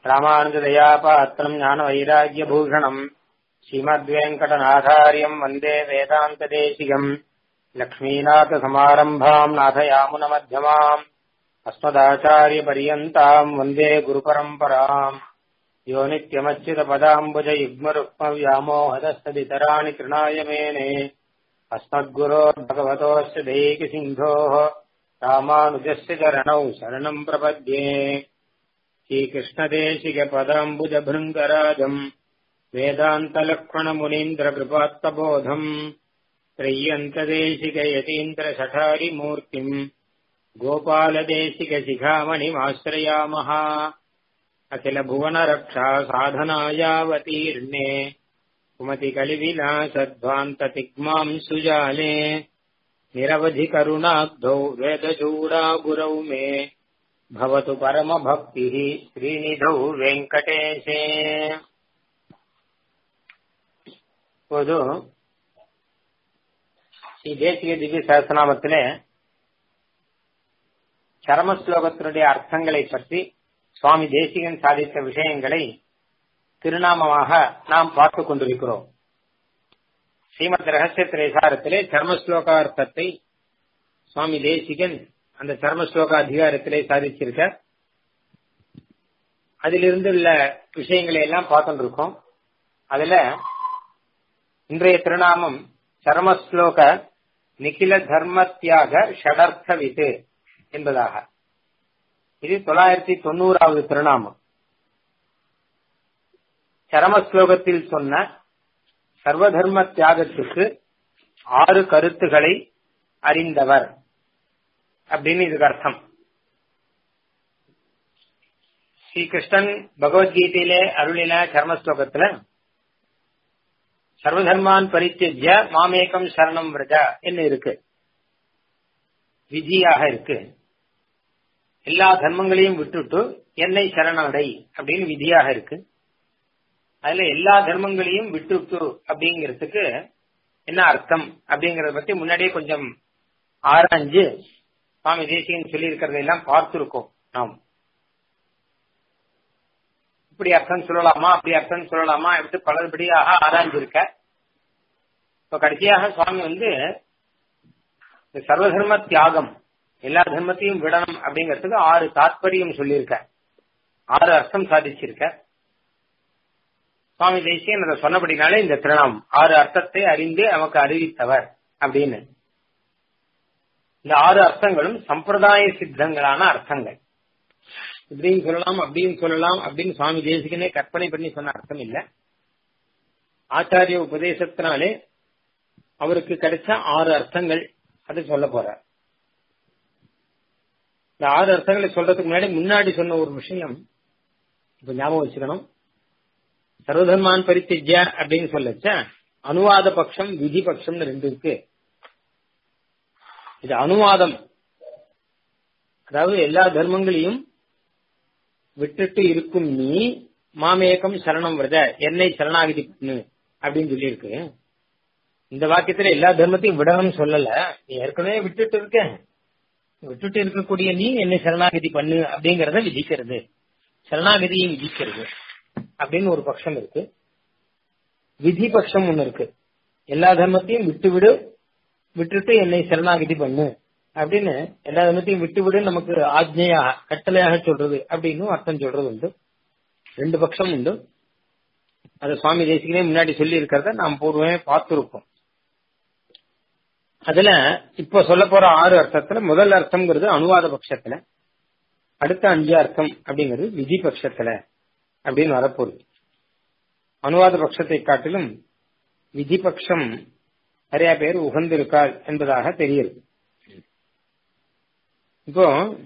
ராமானுஜதயாபாத்திரம் ஞான வைராகியபூஷணம் ஸ்ரீமத்வேங்கடநாதாரியம் வந்தே வேதாந்ததேசிகம் லக்ஷ்மீநாதசமாரம்பாம் நாதயாமுனமध्यமாம் अस्मदाचार्यपर्यन्ताम् वन्दे गुरुपरम्पराम् यो नित्यमच्युतपदाम्बुजयुग्मरुक्मव्यामोहदस्तदितराणि तृणाय मेने अस्मद्गुरोर्भगवतोऽस्य दैकिसिन्धोः रामानुजस्य चरणौ शरणम् प्रपद्ये श्रीकृष्णदेशिकपदाम्बुजभृङ्गराजम् वेदान्तलक्ष्मणमुनीन्द्रकृपात्तबोधम् त्रय्यन्तदेशिकयतीन्द्रशठारिमूर्तिम् गोपालदेशिकशिखामणिमाश्रयामः अखिलभुवनरक्षा साधनायावतीर्णे कुमतिकलिविलासध्वान्ततिग्माम् सुजाले निरवधिकरुणाब्धौ वेदचूडागुरौ मे भवतु परमभक्तिः श्रीनिधौ வெங்கடேஷே இப்போது ஸ்ரீ தேசிக திவ்ய சகசநாமத்திலே சரம ஸ்லோகத்தினுடைய அர்த்தங்களை பற்றி சுவாமி தேசிகன் சாதித்த விஷயங்களை திருநாமமாக நாம் பார்த்துக் கொண்டிருக்கிறோம் ஸ்ரீமத் ரகசிய திரைசாரத்திலே சர்மஸ்லோகார்த்தத்தை சுவாமி தேசிகன் அந்த சர்மஸ்லோக அதிகாரத்திலே சாதிச்சிருக்க அதிலிருந்து உள்ள விஷயங்களை எல்லாம் பார்த்துட்டு இருக்கோம் அதுல இன்றைய திருநாமம் சர்மஸ்லோக நிகில தர்ம தியாக ஷடர்த்த விது என்பதாக இது தொள்ளாயிரத்தி தொண்ணூறாவது திருநாமம் சரம ஸ்லோகத்தில் சொன்ன சர்வதர்ம தியாகத்துக்கு ஆறு கருத்துக்களை அறிந்தவர் அப்படின்னு இதுக்கு அர்த்தம் ஸ்ரீகிருஷ்ணன் பகவத்கீதையிலே அருளின சர்ம ஸ்லோகத்துல சர்வதர்மான் பரித்திய மாமேகம் சரணம் விரஜா என்ன இருக்கு விதியாக இருக்கு எல்லா தர்மங்களையும் விட்டுட்டு என்னை சரணடை அப்படின்னு விதியாக இருக்கு அதுல எல்லா தர்மங்களையும் விட்டுட்டு அப்படிங்கிறதுக்கு என்ன அர்த்தம் அப்படிங்கறத பத்தி முன்னாடியே கொஞ்சம் ஆராய்ஞ்சு சுவாமி தேசியன் சொல்லி இருக்கிறதெல்லாம் பார்த்திருக்கோம் நாம் இப்படி அர்த்தம் சொல்லலாமா அப்படி அர்த்தம் சொல்லலாமா எப்படி பலபடியாக ஆராய்ஞ்சிருக்க இப்ப கடைசியாக சுவாமி வந்து சர்வதர்ம தியாகம் எல்லா தர்மத்தையும் விடணும் அப்படிங்கறதுக்கு ஆறு தாத்பரியம் சொல்லியிருக்க ஆறு அர்த்தம் சாதிச்சிருக்க சுவாமி தேசியன் அதை சொன்னபடினாலே இந்த திருநாம் ஆறு அர்த்தத்தை அறிந்து நமக்கு அறிவித்தவர் அப்படின்னு இந்த ஆறு அர்த்தங்களும் சம்பிரதாய சித்தங்களான அர்த்தங்கள் இப்படின்னு சொல்லலாம் அப்படின்னு சொல்லலாம் அப்படின்னு சுவாமி தேசிகனே கற்பனை பண்ணி சொன்ன அர்த்தம் இல்ல ஆச்சாரிய உபதேசத்தினாலே அவருக்கு கிடைச்ச ஆறு அர்த்தங்கள் அது சொல்ல போறார் இந்த ஆறு அர்த்தங்களை சொல்றதுக்கு முன்னாடி முன்னாடி சொன்ன ஒரு விஷயம் இப்ப ஞாபகம் வச்சுக்கணும் சர்வதர்மான் பரித்திஜ அப்படின்னு சொல்லச்ச அனுவாத பட்சம் விதி பட்சம்னு ரெண்டு இருக்கு இது அனுவாதம் அதாவது எல்லா தர்மங்களையும் விட்டுட்டு இருக்கும் நீ மாமேகம் சரணம் விரத என்னை சரணாகிதி பண்ணு அப்படின்னு சொல்லியிருக்கு இந்த வாக்கியத்துல எல்லா தர்மத்தையும் விடணும்னு சொல்லல நீ ஏற்கனவே விட்டுட்டு இருக்க விட்டுட்டு இருக்கக்கூடிய நீ என்னை சரணாகதி பண்ணு அப்படிங்கறத விதிக்கிறது சரணாகதியை விதிக்கிறது அப்படின்னு ஒரு பட்சம் இருக்கு விதி பட்சம் ஒண்ணு இருக்கு எல்லா தர்மத்தையும் விட்டு விடு விட்டுட்டு என்னை சரணாகதி பண்ணு அப்படின்னு எல்லா தர்மத்தையும் விட்டு விடு நமக்கு ஆஜ்ஞையாக கட்டளையாக சொல்றது அப்படின்னு அர்த்தம் சொல்றது உண்டு ரெண்டு பட்சம் உண்டு அது சுவாமி தேசிகனே முன்னாடி சொல்லி இருக்கிறத நாம் பூர்வமே பார்த்திருக்கோம் அதுல இப்ப சொல்ல போற ஆறு அர்த்தத்துல முதல் அர்த்தம்ங்கிறது அனுவாத பட்சத்துல அடுத்த அஞ்சு அர்த்தம் அப்படிங்கிறது விதி பட்சத்துல அப்படின்னு வரப்போகுது அனுவாத பட்சத்தை காட்டிலும் விதி பட்சம் நிறைய பேர் உகந்திருக்காள் என்பதாக தெரியுது இப்போ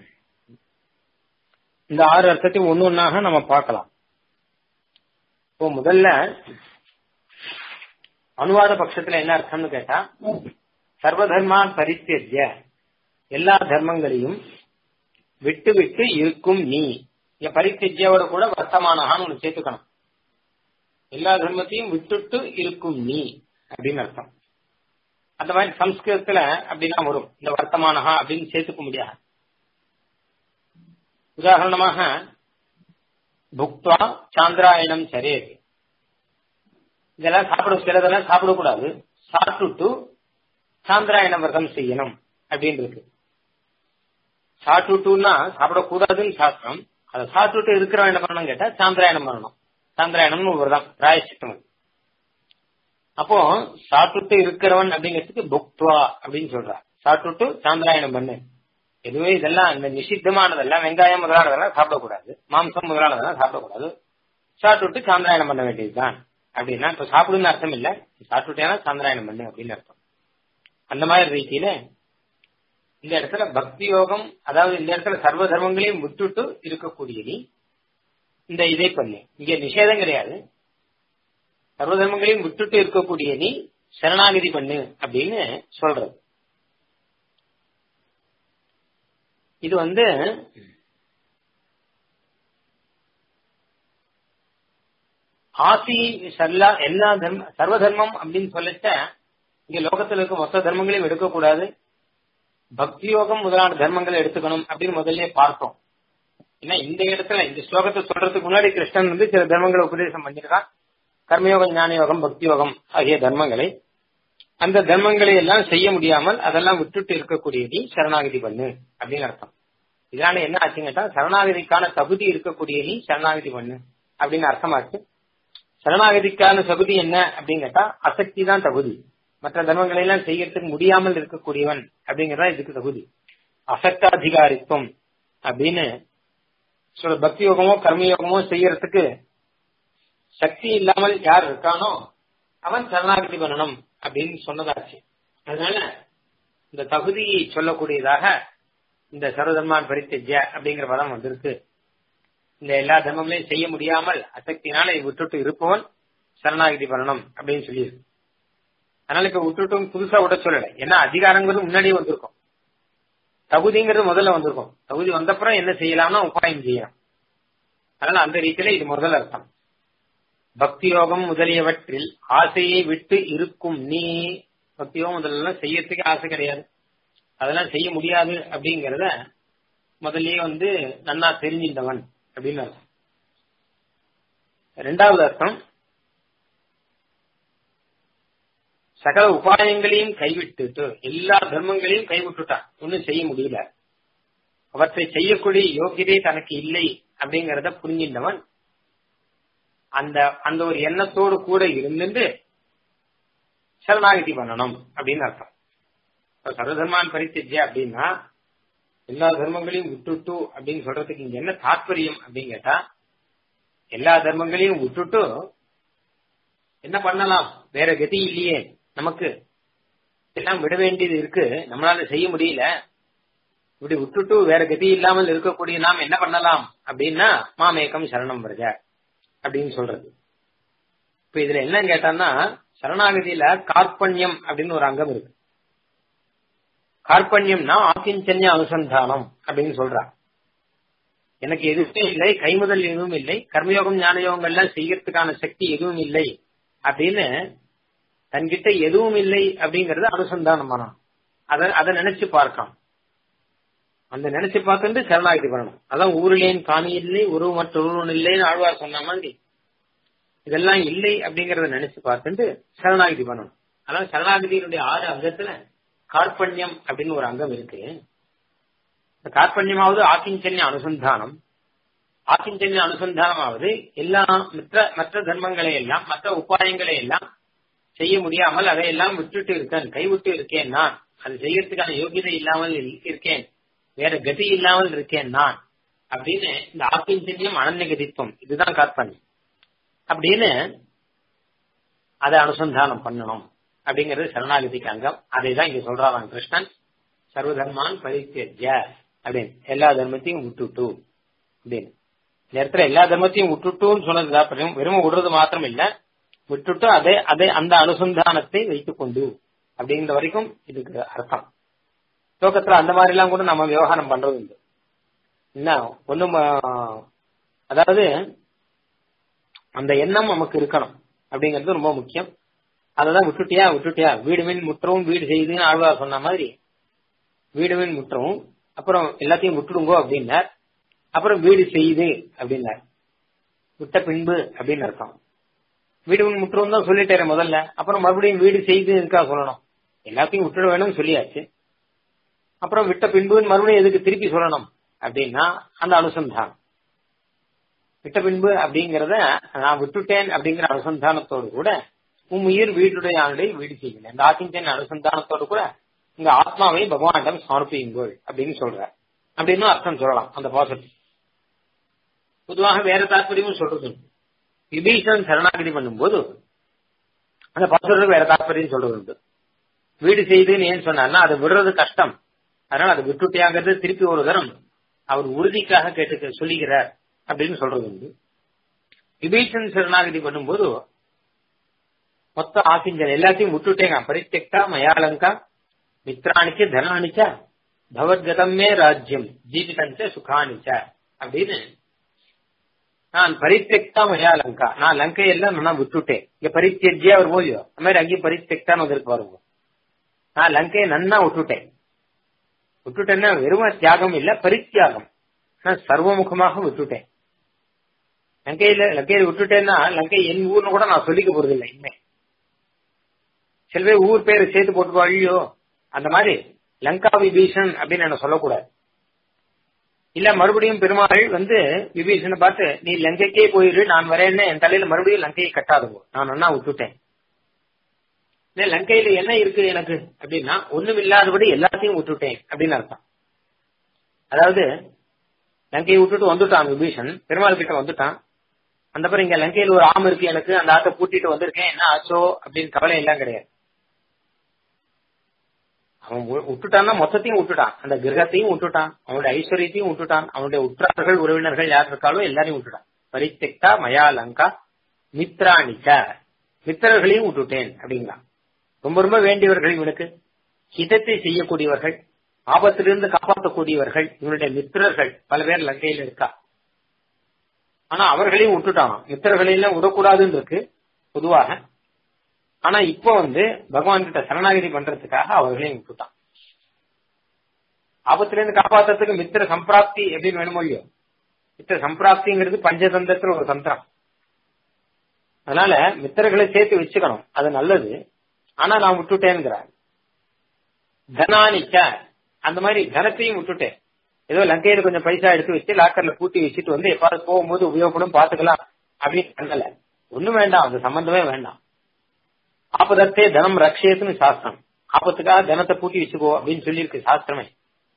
இந்த ஆறு அர்த்தத்தை ஒன்னு ஒன்னாக நம்ம பார்க்கலாம் இப்போ முதல்ல அனுவாத பட்சத்துல என்ன அர்த்தம்னு கேட்டா சர்வதர்மான் பரித்திய எல்லா தர்மங்களையும் விட்டு விட்டு இருக்கும் நீ இங்க பரித்தியோட கூட வர்த்தமானகான்னு ஒண்ணு சேர்த்துக்கணும் எல்லா தர்மத்தையும் விட்டுட்டு இருக்கும் நீ அப்படின்னு அர்த்தம் அந்த மாதிரி சம்ஸ்கிருதத்துல அப்படின்னா வரும் இந்த வர்த்தமானகா அப்படின்னு சேர்த்துக்க முடியாது உதாரணமாக புக்துவா சாந்திராயணம் சரேது இதெல்லாம் சாப்பிட சிலதெல்லாம் சாப்பிடக்கூடாது சாப்பிட்டுட்டு சாந்திராயண விரதம் செய்யணும் அப்படின்னு இருக்கு சாப்பிட்டுட்டுன்னா சாப்பிடக்கூடாதுன்னு சாஸ்திரம் அதை சாப்பிட்டுட்டு இருக்கிறவன் என்ன பண்ணணும் கேட்டா சாந்திராயணம் பண்ணணும் சாந்திராயணம்னு ஒரு விரதம் பிராயசித்தம் அது. அப்போ சாப்பிட்டுட்டு இருக்கிறவன் அப்படிங்கிறதுக்கு புக்துவா அப்படின்னு சொல்றா சாப்பிட்டுட்டு சாந்திராயணம் பண்ணு எதுவே இதெல்லாம் இந்த நிஷித்தமானதெல்லாம் வெங்காயம் முதலானதெல்லாம் சாப்பிடக்கூடாது மாம்சம் முதலானதெல்லாம் சாப்பிடக்கூடாது சாப்பிட்டுட்டு சாந்திராயணம் பண்ண வேண்டியதுதான் அப்படின்னா இப்ப சாப்பிடுன்னு அர்த்தம் இல்ல சாப்பிட்டுட்டேனா சாந்திராயணம் பண்ணு அப்படின்னு அர்த்தம் அந்த மாதிரி ரீதியில இந்த இடத்துல பக்தி யோகம் அதாவது இந்த இடத்துல சர்வ தர்மங்களையும் விட்டுட்டு இருக்கக்கூடிய நீ இந்த இதை பண்ணு இங்க நிஷேதம் கிடையாது சர்வ தர்மங்களையும் விட்டுட்டு இருக்கக்கூடிய நீ சரணாகதி பண்ணு அப்படின்னு சொல்றது இது வந்து ஆசி சல்லா எல்லா தர்ம சர்வ தர்மம் அப்படின்னு சொல்லச்ச இங்க லோகத்துல இருக்க மொத்த தர்மங்களையும் எடுக்கக்கூடாது பக்தி யோகம் முதலான தர்மங்களை எடுத்துக்கணும் அப்படின்னு முதல்ல பார்த்தோம் ஏன்னா இந்த இடத்துல இந்த ஸ்லோகத்தை சொல்றதுக்கு முன்னாடி கிருஷ்ணன் வந்து சில தர்மங்களை உபதேசம் பண்ணிருக்கான் கர்மயோகம் ஞான யோகம் பக்தி யோகம் ஆகிய தர்மங்களை அந்த தர்மங்களை எல்லாம் செய்ய முடியாமல் அதெல்லாம் விட்டுட்டு இருக்கக்கூடியதை சரணாகதி பண்ணு அப்படின்னு அர்த்தம் இதனால என்ன ஆச்சுன்னு கேட்டா சரணாகதிக்கான தகுதி இருக்கக்கூடிய நீ சரணாகதி பண்ணு அப்படின்னு அர்த்தமாச்சு சரணாகதிக்கான தகுதி என்ன அப்படின்னு கேட்டா அசக்தி தான் தகுதி மற்ற தர்மங்களை எல்லாம் செய்யறதுக்கு முடியாமல் இருக்கக்கூடியவன் அப்படிங்கறதா இதுக்கு தகுதி அசக்தாதிகாரித்துவம் அப்படின்னு சொல்ல பக்தி யோகமோ கர்மயோகமோ செய்யறதுக்கு சக்தி இல்லாமல் யார் இருக்கானோ அவன் சரணாகதி பண்ணணும் அப்படின்னு சொன்னதாச்சு அதனால இந்த தகுதியை சொல்லக்கூடியதாக இந்த சர்வதர்மான் பரித்தஜ்ய அப்படிங்கிற பதம் வந்திருக்கு இந்த எல்லா தர்மங்களையும் செய்ய முடியாமல் அசக்தினால விட்டுட்டு இருப்பவன் சரணாகதி பண்ணணும் அப்படின்னு சொல்லியிருக்கு அதனால இப்ப விட்டுட்டும் புதுசா விட சொல்லல ஏன்னா அதிகாரங்கிறது முன்னாடியே வந்திருக்கும் தகுதிங்கிறது முதல்ல வந்திருக்கும் தகுதி வந்தப்புறம் என்ன செய்யலாம்னா உபாயம் செய்யலாம் அதனால அந்த ரீதியில இது முதல் அர்த்தம் பக்தி யோகம் முதலியவற்றில் ஆசையை விட்டு இருக்கும் நீ பக்தி யோகம் முதல்லாம் செய்யறதுக்கு ஆசை கிடையாது அதெல்லாம் செய்ய முடியாது அப்படிங்கறத முதல்லயே வந்து நன்னா தெரிஞ்சின்றவன் அப்படின்னு அர்த்தம் ரெண்டாவது அர்த்தம் சகல உபாயங்களையும் கைவிட்டுட்டு எல்லா தர்மங்களையும் கைவிட்டுட்டான் ஒன்னும் செய்ய முடியல அவற்றை செய்யக்கூடிய யோகியதை தனக்கு இல்லை அப்படிங்கறத புரிஞ்சின்றவன் அந்த அந்த ஒரு எண்ணத்தோடு கூட இருந்துட்டு சரணாகதி பண்ணணும் அப்படின்னு அர்த்தம் சர்வதர்மான் பரித்தஜ்ய அப்படின்னா எல்லா தர்மங்களையும் விட்டுட்டு அப்படின்னு சொல்றதுக்கு இங்க என்ன தாற்பயம் அப்படின்னு கேட்டா எல்லா தர்மங்களையும் விட்டுட்டு என்ன பண்ணலாம் வேற கதி இல்லையே நமக்கு எல்லாம் விட வேண்டியது இருக்கு நம்மளால செய்ய முடியல இப்படி விட்டுட்டு வேற கதி இல்லாமல் இருக்கக்கூடிய நாம் என்ன பண்ணலாம் அப்படின்னா மாமேக்கம் சரணம் வருக அப்படின்னு சொல்றது இப்ப இதுல என்ன கேட்டான்னா சரணாகதியில கார்பண்யம் அப்படின்னு ஒரு அங்கம் இருக்கு கார்பண்யம்னா ஆக்கிஞ்சன்ய அனுசந்தானம் அப்படின்னு சொல்றான் எனக்கு எதுவுமே இல்லை கைமுதல் எதுவும் இல்லை கர்மயோகம் ஞானயோகம் எல்லாம் செய்யறதுக்கான சக்தி எதுவும் இல்லை அப்படின்னு தன்கிட்ட எதுவும் இல்லை அப்படிங்கறத அனுசந்தானம் பண்ணணும் அதை அதை நினைச்சு பார்க்கலாம் அந்த நினைச்சு பார்த்துட்டு சரணாகதி பண்ணணும் அதான் ஊரிலேன் காணி இல்லை உருவ மற்ற உருவம் இல்லைன்னு ஆழ்வார் சொன்ன மாதிரி இதெல்லாம் இல்லை அப்படிங்கறத நினைச்சு பார்த்துட்டு சரணாகதி பண்ணணும் அதான் சரணாகதியினுடைய ஆறு அங்கத்துல கார்பண்யம் அப்படின்னு ஒரு அங்கம் இருக்கு இந்த கார்பண்யமாவது ஆக்கிஞ்சன்ய அனுசந்தானம் ஆக்கிஞ்சன்ய அனுசந்தானமாவது எல்லா மற்ற மற்ற தர்மங்களை எல்லாம் மற்ற உபாயங்களை எல்லாம் செய்ய முடியாமல் அதையெல்லாம் விட்டுட்டு இருக்கேன் கைவிட்டு இருக்கேன் நான் அது செய்யறதுக்கான யோகியதை இல்லாமல் இருக்கேன் வேற கதி இல்லாமல் இருக்கேன் நான் அப்படின்னு இந்த ஆக்கிஞ்சன்யம் அனநிகதித்துவம் இதுதான் கார்பண்யம் அப்படின்னு அதை அனுசந்தானம் பண்ணணும் அப்படிங்கிறது சரணாகதிக்கு அங்கம் அதை தான் இங்க சொல்றாராம் கிருஷ்ணன் சர்வதர்மான் பரித்தியஜ அப்படின்னு எல்லா தர்மத்தையும் விட்டுட்டு அப்படின்னு இந்த இடத்துல எல்லா தர்மத்தையும் விட்டுட்டுன்னு சொன்னது தாற்பயம் வெறும் விடுறது மாத்திரம் இல்ல விட்டுட்டு அதே அதே அந்த அனுசந்தானத்தை வைத்துக் கொண்டு அப்படிங்கிற வரைக்கும் இதுக்கு அர்த்தம் லோகத்துல அந்த மாதிரி எல்லாம் கூட நம்ம விவகாரம் பண்றது உண்டு என்ன ஒண்ணும் அதாவது அந்த எண்ணம் நமக்கு இருக்கணும் அப்படிங்கிறது ரொம்ப முக்கியம் அததான் விட்டுட்டியா விட்டுட்டியா வீடு மீன் முற்றவும் வீடு செய்யுதுன்னு ஆழ்வார் சொன்ன மாதிரி வீடு மீன் முற்றவும் அப்புறம் எல்லாத்தையும் விட்டுடுங்கோ அப்படின்னார் அப்புறம் வீடு செய்யுது அப்படின்னார் விட்ட பின்பு அப்படின்னு அர்த்தம் வீடு முற்றுவோம் தான் சொல்லிட்டேன் முதல்ல அப்புறம் மறுபடியும் வீடு செய்து இருக்கா சொல்லணும் எல்லாத்தையும் விட்டுட வேணும்னு சொல்லியாச்சு அப்புறம் விட்ட பின்பு மறுபடியும் எதுக்கு திருப்பி சொல்லணும் அப்படின்னா அந்த அனுசந்தானம் விட்ட பின்பு அப்படிங்கறத நான் விட்டுட்டேன் அப்படிங்கிற அனுசந்தானத்தோடு கூட உம் உயிர் வீட்டுடைய ஆண்டை வீடு செய்யல இந்த ஆசிஞ்சன் அனுசந்தானத்தோடு கூட இங்க ஆத்மாவை பகவானிடம் சமர்ப்பியுங்கள் அப்படின்னு சொல்ற அப்படின்னு அர்த்தம் சொல்லலாம் அந்த பாசிட்டிவ் பொதுவாக வேற தாற்பயமும் சொல்றது உண்டு. விபீஷன் சரணாகதி பண்ணும்போது அந்த பாசுரத்துக்கு வேற தாற்பயம் சொல்றது உண்டு வீடு செய்துன்னு ஏன் சொன்னார்னா அதை விடுறது கஷ்டம் அதனால அதை விட்டுட்டியாங்கிறது திருப்பி ஒரு தரம் அவர் உறுதிக்காக கேட்டு சொல்லிக்கிறார் அப்படின்னு சொல்றது உண்டு விபீஷன் சரணாகதி பண்ணும்போது மொத்த ஆசிஞ்சன் எல்லாத்தையும் விட்டுட்டேங்க பரித்தெக்டா மயாலங்கா மித்ராணிச்ச தனானிச்ச பவத்கதமே ராஜ்யம் ஜீவிதஞ்ச சுகானிச்ச அப்படின்னு நான் பரித்தெக்டா மயா லங்கா நான் லங்கையெல்லாம் நான் விட்டுட்டேன் இங்க பரித்தெஜ்ஜே அவர் போலியோ அந்த மாதிரி அங்கேயும் பரித்தெக்டான்னு வந்திருக்கு பாருங்க நான் லங்கையை நன்னா விட்டுட்டேன் விட்டுட்டேன்னா வெறும் தியாகம் இல்ல பரித்தியாகம் நான் சர்வமுகமாக விட்டுட்டேன் லங்கையில லங்கையில விட்டுட்டேன்னா லங்கை என் ஊர்னு கூட நான் சொல்லிக்க போறது இல்லை இனிமே சில பேர் ஊர் பேரை சேர்த்து போட்டு அழியோ அந்த மாதிரி லங்கா விபீஷன் அப்படின்னு என்ன சொல்லக்கூடாது இல்ல மறுபடியும் பெருமாள் வந்து விபீஷனை பார்த்து நீ லங்கைக்கே போயிரு நான் வரேன்னு என் தலையில மறுபடியும் லங்கையை கட்டாதுங்க நான் அண்ணா விட்டுட்டேன் இல்ல லங்கையில என்ன இருக்கு எனக்கு அப்படின்னா ஒண்ணும் இல்லாதபடி எல்லாத்தையும் விட்டுட்டேன் அப்படின்னு அர்த்தம் அதாவது லங்கையை விட்டுட்டு வந்துட்டான் விபீஷன் பெருமாள் கிட்ட வந்துட்டான் அந்த பிறகு இங்க லங்கையில் ஒரு ஆம் இருக்கு எனக்கு அந்த ஆட்டை பூட்டிட்டு வந்திருக்கேன் என்ன ஆச்சோ அப்படின்னு கவலை எல்லாம் கிடையாது அவன் விட்டுட்டான்னா மொத்தத்தையும் விட்டுட்டான் அந்த கிரகத்தையும் விட்டுட்டான் அவனுடைய ஐஸ்வர்யத்தையும் விட்டுட்டான் அவனுடைய உற்றார்கள் உறவினர்கள் யார் இருக்காளோ எல்லாரையும் விட்டுட்டான் பரித்தெக்டா மயா லங்கா மித்ராணிச்ச மித்திரர்களையும் விட்டுட்டேன் அப்படிங்களா ரொம்ப ரொம்ப வேண்டியவர்கள் இவனுக்கு ஹிதத்தை செய்யக்கூடியவர்கள் ஆபத்திலிருந்து காப்பாற்றக்கூடியவர்கள் இவனுடைய மித்திரர்கள் பல பேர் லங்கையில் இருக்கா ஆனா அவர்களையும் விட்டுட்டான் மித்திரர்களையும் விடக்கூடாதுன்னு இருக்கு பொதுவாக ஆனா இப்போ வந்து பகவான் கிட்ட சரணாகதி பண்றதுக்காக அவர்களையும் விட்டுட்டான் ஆபத்துல இருந்து காப்பாத்துறதுக்கு மித்திர சம்பிராப்தி எப்படின்னு வேணுமோ இல்லையோ மித்திர சம்பிராப்திங்கிறது பஞ்சதந்திரத்துல ஒரு தந்திரம் அதனால மித்திரர்களை சேர்த்து வச்சுக்கணும் அது நல்லது ஆனா நான் விட்டுட்டேங்கிறார் தனானிச்ச அந்த மாதிரி தனத்தையும் விட்டுட்டேன் ஏதோ லங்கையில கொஞ்சம் பைசா எடுத்து வச்சு லாக்கர்ல பூட்டி வச்சுட்டு வந்து எப்பாவது போகும்போது உபயோகப்படும் பாத்துக்கலாம் அப்படின்னு பண்ணல ஒண்ணும் வேண்டாம் அது சம்பந்தமே வேண்டாம் ஆபதத்தே தனம் ரக்ஷேத்துன்னு சாஸ்திரம் ஆபத்துக்காக தனத்தை பூட்டி வச்சுக்கோ அப்படின்னு சொல்லியிருக்கு சாஸ்திரமே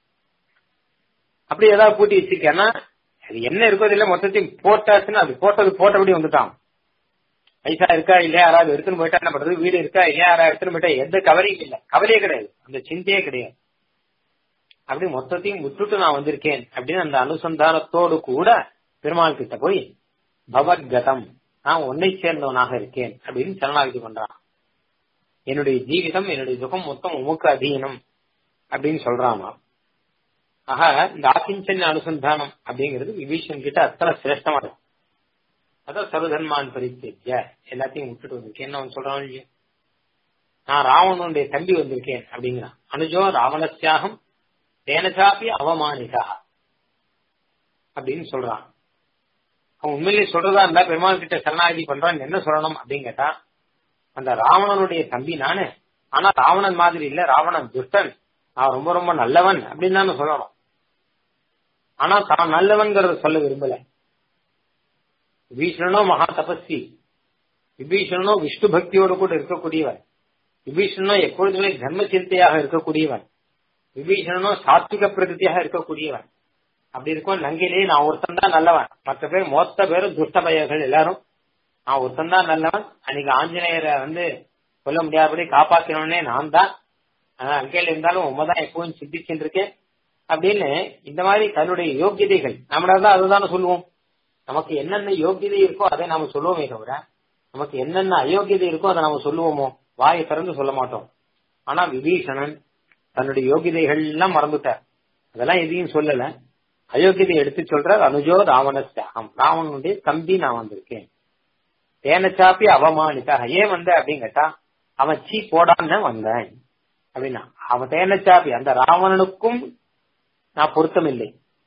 அப்படி ஏதாவது பூட்டி வச்சிருக்கேன்னா அது என்ன இருக்கோ இல்ல மொத்தத்தையும் போட்டாச்சுன்னா அது போட்டது போட்டபடி வந்துட்டான் பைசா இருக்கா இல்லையா யாராவது எடுத்துன்னு போயிட்டா என்ன பண்றது வீடு இருக்கா இல்லையா யாராவது எடுத்துன்னு போயிட்டா எந்த கவலையும் இல்ல கவலையே கிடையாது அந்த சிந்தையே கிடையாது அப்படி மொத்தத்தையும் விட்டுட்டு நான் வந்திருக்கேன் அப்படின்னு அந்த அனுசந்தானத்தோடு கூட பெருமாள் கிட்ட போய் பவத்கதம் நான் உன்னை சேர்ந்தவனாக இருக்கேன் அப்படின்னு சரணாகதி பண்றான் என்னுடைய ஜீவிதம் என்னுடைய சுகம் மொத்தம் உமக்கு அதீனம் அப்படின்னு சொல்றானா ஆக இந்த ஆக்கிஞ்சன்ய அனுசந்தானம் அப்படிங்கிறது விபீஷன் கிட்ட அத்தனை சிரேஷ்டமா இருக்கும் அதான் சர்வதன்மான் பரித்தேஜ எல்லாத்தையும் விட்டுட்டு வந்திருக்கேன் என்ன அவன் சொல்றான் இல்லையோ நான் ராவணனுடைய தம்பி வந்திருக்கேன் அப்படிங்கிறான் அனுஜோ ராவணசியாகம் தேனசாப்பி அவமானிகா அப்படின்னு சொல்றான் அவன் உண்மையிலேயே சொல்றதா இருந்தா பெருமாள் கிட்ட சரணாகதி பண்றான் என்ன சொல்லணும் அப்படின்னு கேட்டா அந்த ராவணனுடைய தம்பி நானு ஆனா ராவணன் மாதிரி இல்ல ராவணன் துஷ்டன் நான் ரொம்ப ரொம்ப நல்லவன் அப்படின்னு தானே சொல்லணும் ஆனா தான் நல்லவன்கிறத சொல்ல விரும்பல விபீஷணனோ மகா தபஸ்வி விபீஷணனோ விஷ்ணு பக்தியோடு கூட இருக்கக்கூடியவன் விபீஷணனோ எப்பொழுதுமே தர்ம சிந்தையாக இருக்கக்கூடியவன் விபீஷணனோ சாத்விக பிரகிருதியாக இருக்கக்கூடியவன் அப்படி இருக்கும் லங்கையிலேயே நான் ஒருத்தன் தான் நல்லவன் மற்ற பேர் மொத்த பேரும் துஷ்ட பையர்கள் எல்லாரும் நான் ஒருத்தன் தான் நல்லவன் அன்னைக்கு ஆஞ்சநேயரை வந்து சொல்ல முடியாதபடி காப்பாத்தினவனே நான் தான் ஆனா அங்கேயில இருந்தாலும் உண்மைதான் எப்பவும் சிந்திச்சுட்டு இருக்கேன் அப்படின்னு இந்த மாதிரி தன்னுடைய யோக்கியதைகள் நம்மளால அதுதானே சொல்லுவோம் நமக்கு என்னென்ன யோக்கியதை இருக்கோ அதை நாம சொல்லுவோமே தவிர நமக்கு என்னென்ன அயோக்கியதை இருக்கோ அதை நாம சொல்லுவோமோ வாயை திறந்து சொல்ல மாட்டோம் ஆனா விபீஷணன் தன்னுடைய யோகிதைகள் எல்லாம் மறந்துட்டார் அதெல்லாம் எதையும் சொல்லல அயோக்கியதை எடுத்து சொல்றார் அனுஜோ ராவணஸ்யாகம் ராவணனுடைய தம்பி நான் வந்திருக்கேன் தேனச்சாப்பி அவமானிதாக ஏன் வந்த அப்படின்னு கேட்டா அவன் சீ போடான்னு வந்தேன் அப்படின்னா அவன் தேனச்சாப்பி அந்த ராவணனுக்கும் நான் பொருத்தம் இல்லை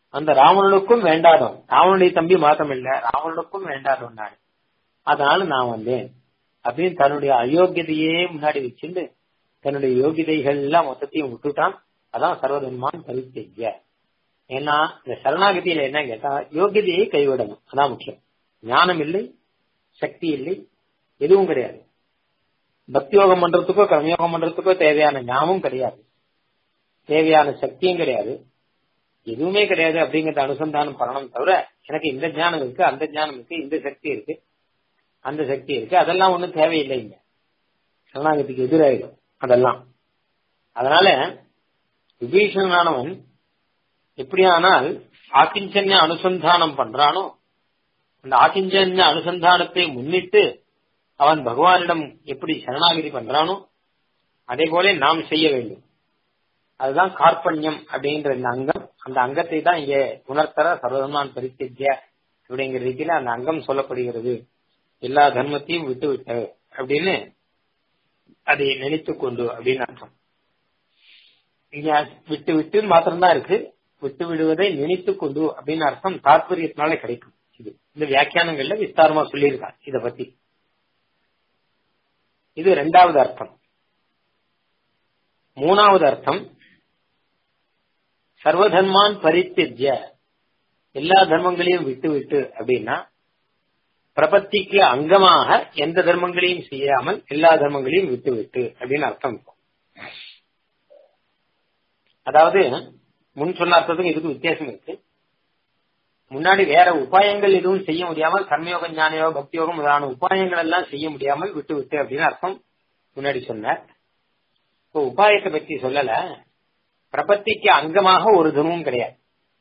அந்த ராவணனுக்கும் வேண்டாதவன் ராவனுடைய தம்பி மாத்திரம் இல்ல ராவணனுக்கும் வேண்டாதவன் நான் அதனால நான் வந்தேன் அப்படின்னு தன்னுடைய அயோக்கியதையே முன்னாடி வச்சுட்டு தன்னுடைய யோகிதைகள் எல்லாம் மொத்தத்தையும் விட்டுட்டான் அதான் சர்வதன்மான் பரித்தெய்ய ஏன்னா இந்த சரணாகதியில என்ன கேட்டா யோகியதையை கைவிடணும் அதான் முக்கியம் ஞானம் இல்லை சக்தி இல்லை எதுவும் கிடையாது பக்தி யோகம் பண்றதுக்கோ கர்மயோகம் பண்றதுக்கோ தேவையான ஞானமும் கிடையாது தேவையான சக்தியும் கிடையாது எதுவுமே கிடையாது அப்படிங்கறத அனுசந்தானம் பண்ணணும் தவிர எனக்கு இந்த ஞானம் இருக்கு அந்த ஞானம் இருக்கு இந்த சக்தி இருக்கு அந்த சக்தி இருக்கு அதெல்லாம் ஒண்ணும் தேவையில்லை இங்க சரணாகதிக்கு எதிராயிடும் அதெல்லாம் அதனால விபீஷணனானவன் எப்படியானால் ஆக்கிஞ்சன்ய அனுசந்தானம் பண்றானோ அந்த ஆக்கிஞ்சன்ய அனுசந்தானத்தை முன்னிட்டு அவன் பகவானிடம் எப்படி சரணாகதி பண்றானோ அதே போல நாம் செய்ய வேண்டும் அதுதான் கார்பண்யம் அப்படின்ற இந்த அங்கம் அந்த அங்கத்தை தான் இங்க உணர்த்தர சர்வதமான் பரித்திய அப்படிங்கிற ரீதியில அந்த அங்கம் சொல்லப்படுகிறது எல்லா தர்மத்தையும் விட்டு விட்டு அப்படின்னு அதை நினைத்து கொண்டு அப்படின்னு அர்த்தம் இங்க விட்டு விட்டு மாத்திரம்தான் இருக்கு விட்டு விடுவதை நினைத்து கொண்டு அப்படின்னு அர்த்தம் தாற்பயத்தினால கிடைக்கும் இது இந்த வியாக்கியானங்கள்ல விஸ்தாரமா சொல்லியிருக்கார் இத பத்தி இது ரெண்டாவது அர்த்தம் மூணாவது அர்த்தம் சர்வதர்மான் பரித்திய எல்லா தர்மங்களையும் விட்டு விட்டு அப்படின்னா பிரபத்திக்கு அங்கமாக எந்த தர்மங்களையும் செய்யாமல் எல்லா தர்மங்களையும் விட்டு விட்டு அப்படின்னு அர்த்தம் அதாவது முன் சொன்ன அர்த்தத்துக்கும் இதுக்கு வித்தியாசம் இருக்கு முன்னாடி வேற உபாயங்கள் எதுவும் செய்ய முடியாமல் கர்மயோகம் ஞானயோகம் பக்தியோகம் முதலான உபாயங்கள் எல்லாம் செய்ய முடியாமல் விட்டு விட்டு அப்படின்னு அர்த்தம் முன்னாடி சொன்னார் இப்போ உபாயத்தை பத்தி சொல்லல பிரபத்திக்கு அங்கமாக ஒரு தர்மமும் கிடையாது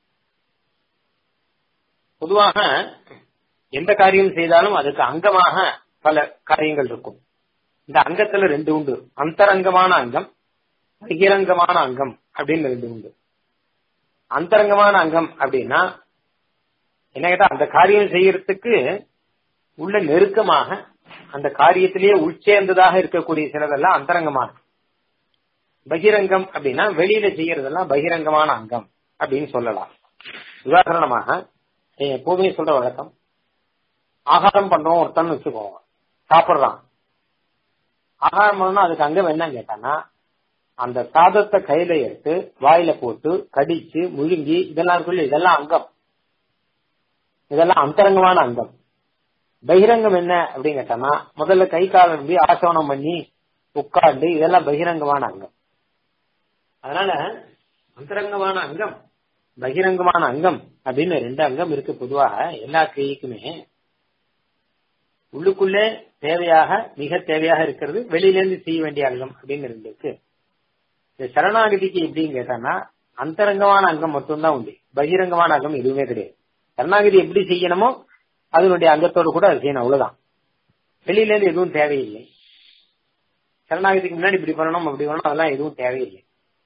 பொதுவாக எந்த காரியம் செய்தாலும் அதுக்கு அங்கமாக பல காரியங்கள் இருக்கும் இந்த அங்கத்துல ரெண்டு உண்டு அந்தரங்கமான அங்கம் பகிரங்கமான அங்கம் அப்படின்னு ரெண்டு உண்டு அந்தரங்கமான அங்கம் அப்படின்னா என்ன கேட்டா அந்த காரியம் செய்யறதுக்கு உள்ள நெருக்கமாக அந்த காரியத்திலேயே உள்சேர்ந்ததாக இருக்கக்கூடிய சிலதெல்லாம் அந்தரங்கமான பகிரங்கம் அப்படின்னா வெளியில செய்யறதெல்லாம் பகிரங்கமான அங்கம் அப்படின்னு சொல்லலாம் உதாரணமாக எப்போதுமே சொல்ற வழக்கம் ஆகாரம் பண்றோம் ஒருத்தன் வச்சுக்கோங்க சாப்பிடுறான் ஆகாரம் பண்ணணும் அதுக்கு அங்கம் என்ன கேட்டானா அந்த சாதத்தை கையில எடுத்து வாயில போட்டு கடிச்சு முழுங்கி இதெல்லாம் இருக்குல்ல இதெல்லாம் அங்கம் இதெல்லாம் அந்தரங்கமான அங்கம் பகிரங்கம் என்ன அப்படின்னு கேட்டானா முதல்ல கை கால் நம்பி ஆசோனம் பண்ணி உட்கார்ந்து இதெல்லாம் பகிரங்கமான அங்கம் அதனால அந்தரங்கமான அங்கம் பகிரங்கமான அங்கம் அப்படின்னு ரெண்டு அங்கம் இருக்கு பொதுவாக எல்லா கிரியைக்குமே உள்ளுக்குள்ளே தேவையாக மிக தேவையாக இருக்கிறது வெளியிலேருந்து செய்ய வேண்டிய அங்கம் அப்படின்னு ரெண்டு இருக்கு இந்த சரணாகதிக்கு எப்படின்னு கேட்டான்னா அந்தரங்கமான அங்கம் மட்டும்தான் உண்டு பகிரங்கமான அங்கம் எதுவுமே கிடையாது சரணாகதி எப்படி செய்யணுமோ அதனுடைய அங்கத்தோடு கூட அது செய்யணும் அவ்வளவுதான் வெளியில இருந்து எதுவும் தேவையில்லை சரணாகதிக்கு முன்னாடி இப்படி பண்ணணும் அப்படி பண்ணணும் அதெல்லாம் எதுவும் தேவையில்லை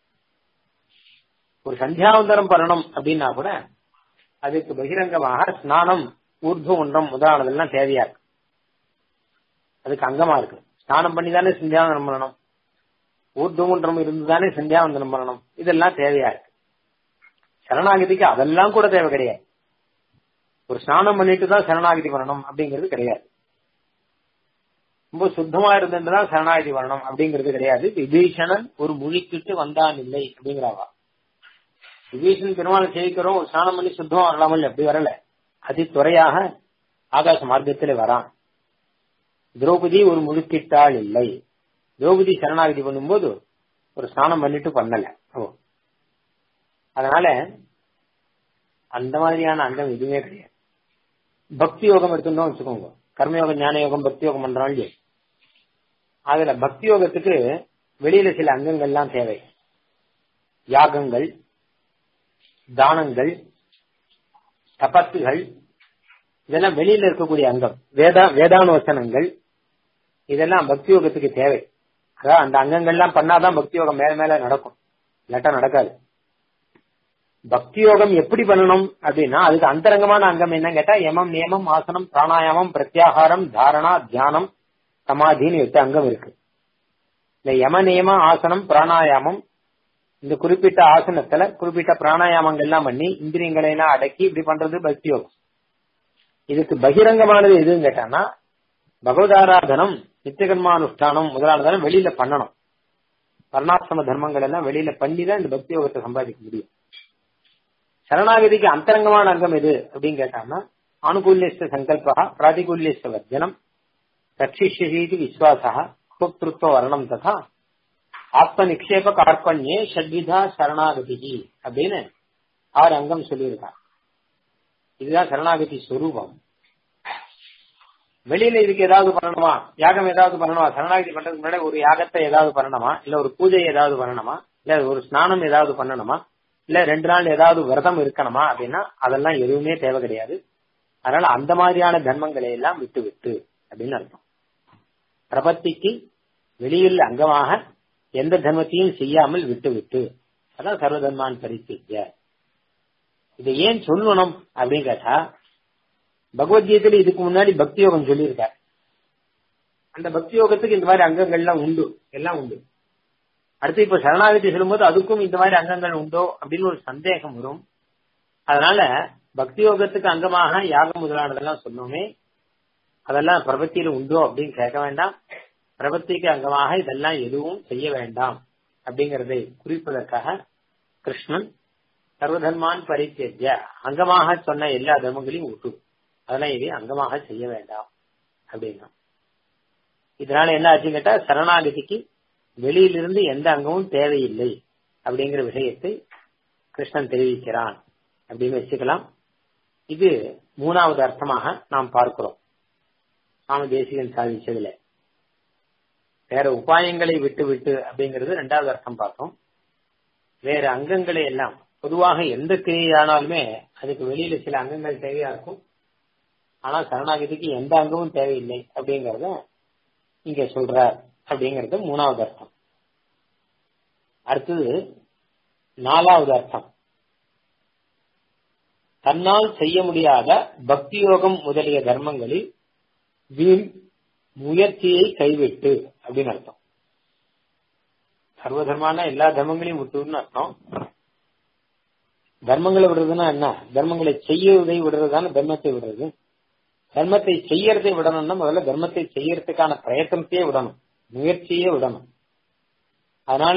ஒரு சந்தியாவந்தரம் பண்ணணும் அப்படின்னா கூட அதுக்கு பகிரங்கமாக ஸ்நானம் ஊர்து ஒன்றம் முதலானதெல்லாம் தேவையா இருக்கு அதுக்கு அங்கமா இருக்கு ஸ்நானம் பண்ணி தானே சந்தியாவந்தனம் பண்ணணும் ஊர்துமன்றம் இருந்து தானே சந்தியாவந்தனம் பண்ணணும் இதெல்லாம் தேவையா இருக்கு சரணாகதிக்கு அதெல்லாம் கூட தேவை கிடையாது ஒரு ஸ்நானம் பண்ணிட்டு தான் சரணாகதி பண்ணணும் அப்படிங்கிறது கிடையாது ரொம்ப சுத்தமா இருந்துதான் சரணாகதி வரணும் அப்படிங்கிறது கிடையாது விபீஷணன் ஒரு முழிக்கிட்டு வந்தான் இல்லை அப்படிங்கிறாவா விபீஷன் பெருமாள் சேவிக்கிறோம் ஒரு ஸ்நானம் பண்ணி சுத்தமா வரலாமல் அப்படி வரல அதி துறையாக ஆகாச மார்க்கத்தில் வரான் திரௌபதி ஒரு முழுக்கிட்டாள் இல்லை திரௌபதி சரணாகதி பண்ணும்போது ஒரு ஸ்நானம் பண்ணிட்டு பண்ணல ஓ அதனால அந்த மாதிரியான அங்கம் எதுவுமே கிடையாது பக்தி யோகம் எடுத்துட்டோம் வச்சுக்கோங்க கர்மயோகம் ஞான யோகம் பக்தி யோகம் பண்றோம் இல்லையா அதுல பக்தி யோகத்துக்கு வெளியில சில அங்கங்கள்லாம் தேவை யாகங்கள் தானங்கள் தபத்துகள் இதெல்லாம் வெளியில இருக்கக்கூடிய அங்கம் வேதா வேதானுவசனங்கள் இதெல்லாம் பக்தி யோகத்துக்கு தேவை அதான் அந்த அங்கங்கள்லாம் பண்ணாதான் பக்தி யோகம் மேல மேல நடக்கும் இல்லாட்டா நடக்காது பக்தி யோகம் எப்படி பண்ணணும் அப்படின்னா அதுக்கு அந்தரங்கமான அங்கம் என்ன கேட்டா யமம் நியமம் ஆசனம் பிராணாயாமம் பிரத்யாகாரம் தாரணா தியானம் சமாதின்னு எட்டு அங்கம் இருக்கு இந்த யம நியம ஆசனம் பிராணாயாமம் இந்த குறிப்பிட்ட ஆசனத்துல குறிப்பிட்ட பிராணாயாமங்கள் எல்லாம் பண்ணி இந்திரியங்களை எல்லாம் அடக்கி இப்படி பண்றது பக்தி யோகம் இதுக்கு பகிரங்கமானது எதுன்னு கேட்டான்னா பகவதாராதனம் நித்தியகர்மானுஷ்டானம் முதலானதெல்லாம் வெளியில பண்ணணும் வர்ணாசிரம தர்மங்கள் எல்லாம் வெளியில பண்ணி தான் இந்த பக்தி யோகத்தை சம்பாதிக்க முடியும் சரணாகதிக்கு அந்தரங்கமான அங்கம் எது அப்படின்னு கேட்டான்னா ஆனுகூல்யஸ்த சங்கல்பா பிராதிகூல்யஸ்த வர்ஜனம் ரட்சிஷ்யசீதி விஸ்வாசா கோக்திருத்வ வர்ணம் ததா ஆத்ம நிக்ஷேப கார்பண்யே ஷட்விதா சரணாகதி அப்படின்னு ஆறு அங்கம் சொல்லியிருக்கார் இதுதான் சரணாகதி ஸ்வரூபம் வெளியில இதுக்கு ஏதாவது பண்ணணுமா யாகம் ஏதாவது பண்ணணுமா சரணாகதி பண்றதுக்கு முன்னாடி ஒரு யாகத்தை ஏதாவது பண்ணணுமா இல்ல ஒரு பூஜை ஏதாவது பண்ணணுமா இல்ல ஒரு ஸ்நானம் ஏதாவது பண்ணணுமா இல்ல ரெண்டு நாள் ஏதாவது விரதம் இருக்கணுமா அப்படின்னா அதெல்லாம் எதுவுமே தேவை கிடையாது அதனால அந்த மாதிரியான தர்மங்களை எல்லாம் விட்டு விட்டு அப்படின்னு அர்த்தம் பிரபத்திக்கு வெளியில் அங்கமாக எந்த தர்மத்தையும் செய்யாமல் விட்டு விட்டு அதான் சர்வதர்மான் பரித்திய இதை ஏன் சொல்லணும் அப்படின்னு கேட்டா பகவத்கீதையில இதுக்கு முன்னாடி பக்தி யோகம் சொல்லியிருக்கார் அந்த பக்தி யோகத்துக்கு இந்த மாதிரி அங்கங்கள்லாம் உண்டு எல்லாம் உண்டு அடுத்து இப்ப சரணாகதி சொல்லும்போது அதுக்கும் இந்த மாதிரி அங்கங்கள் உண்டோ அப்படின்னு ஒரு சந்தேகம் வரும் அதனால பக்தி யோகத்துக்கு அங்கமாக யாகம் முதலானதெல்லாம் சொன்னோமே அதெல்லாம் பிரபத்தியில உண்டோ அப்படின்னு கேட்க வேண்டாம் பிரபத்திக்கு அங்கமாக இதெல்லாம் எதுவும் செய்ய வேண்டாம் அப்படிங்கறதை குறிப்பதற்காக கிருஷ்ணன் சர்வதர்மான் பரித்திய அங்கமாக சொன்ன எல்லா தர்மங்களையும் விட்டு அதெல்லாம் இதை அங்கமாக செய்ய வேண்டாம் அப்படின்னா இதனால என்ன ஆச்சுன்னு கேட்டா சரணாகதிக்கு வெளியிலிருந்து எந்த அங்கமும் தேவையில்லை அப்படிங்கிற விஷயத்தை கிருஷ்ணன் தெரிவிக்கிறான் அப்படின்னு வச்சுக்கலாம் இது மூணாவது அர்த்தமாக நாம் பார்க்கிறோம் சாமி தேசிகன் சாதிச்சதுல வேற உபாயங்களை விட்டு விட்டு அப்படிங்கிறது ரெண்டாவது அர்த்தம் பார்த்தோம் வேற அங்கங்களை எல்லாம் பொதுவாக எந்த கிரியையானாலுமே அதுக்கு வெளியில சில அங்கங்கள் தேவையா இருக்கும் ஆனா சரணாகதிக்கு எந்த அங்கமும் தேவையில்லை அப்படிங்கறத இங்க சொல்றார் அப்படிங்கறது மூணாவது அர்த்தம் அடுத்தது நாலாவது அர்த்தம் தன்னால் செய்ய முடியாத பக்தி யோகம் முதலிய தர்மங்களில் வீண் முயற்சியை கைவிட்டு அப்படின்னு அர்த்தம் சர்வதர்மான எல்லா தர்மங்களையும் விட்டுன்னு அர்த்தம் தர்மங்களை விடுறதுன்னா என்ன தர்மங்களை செய்யறதை விடுறதுதான தர்மத்தை விடுறது தர்மத்தை செய்யறதை விடணும்னா முதல்ல தர்மத்தை செய்யறதுக்கான பிரயத்தனத்தையே விடணும் முயற்சியே விடணும் அதனால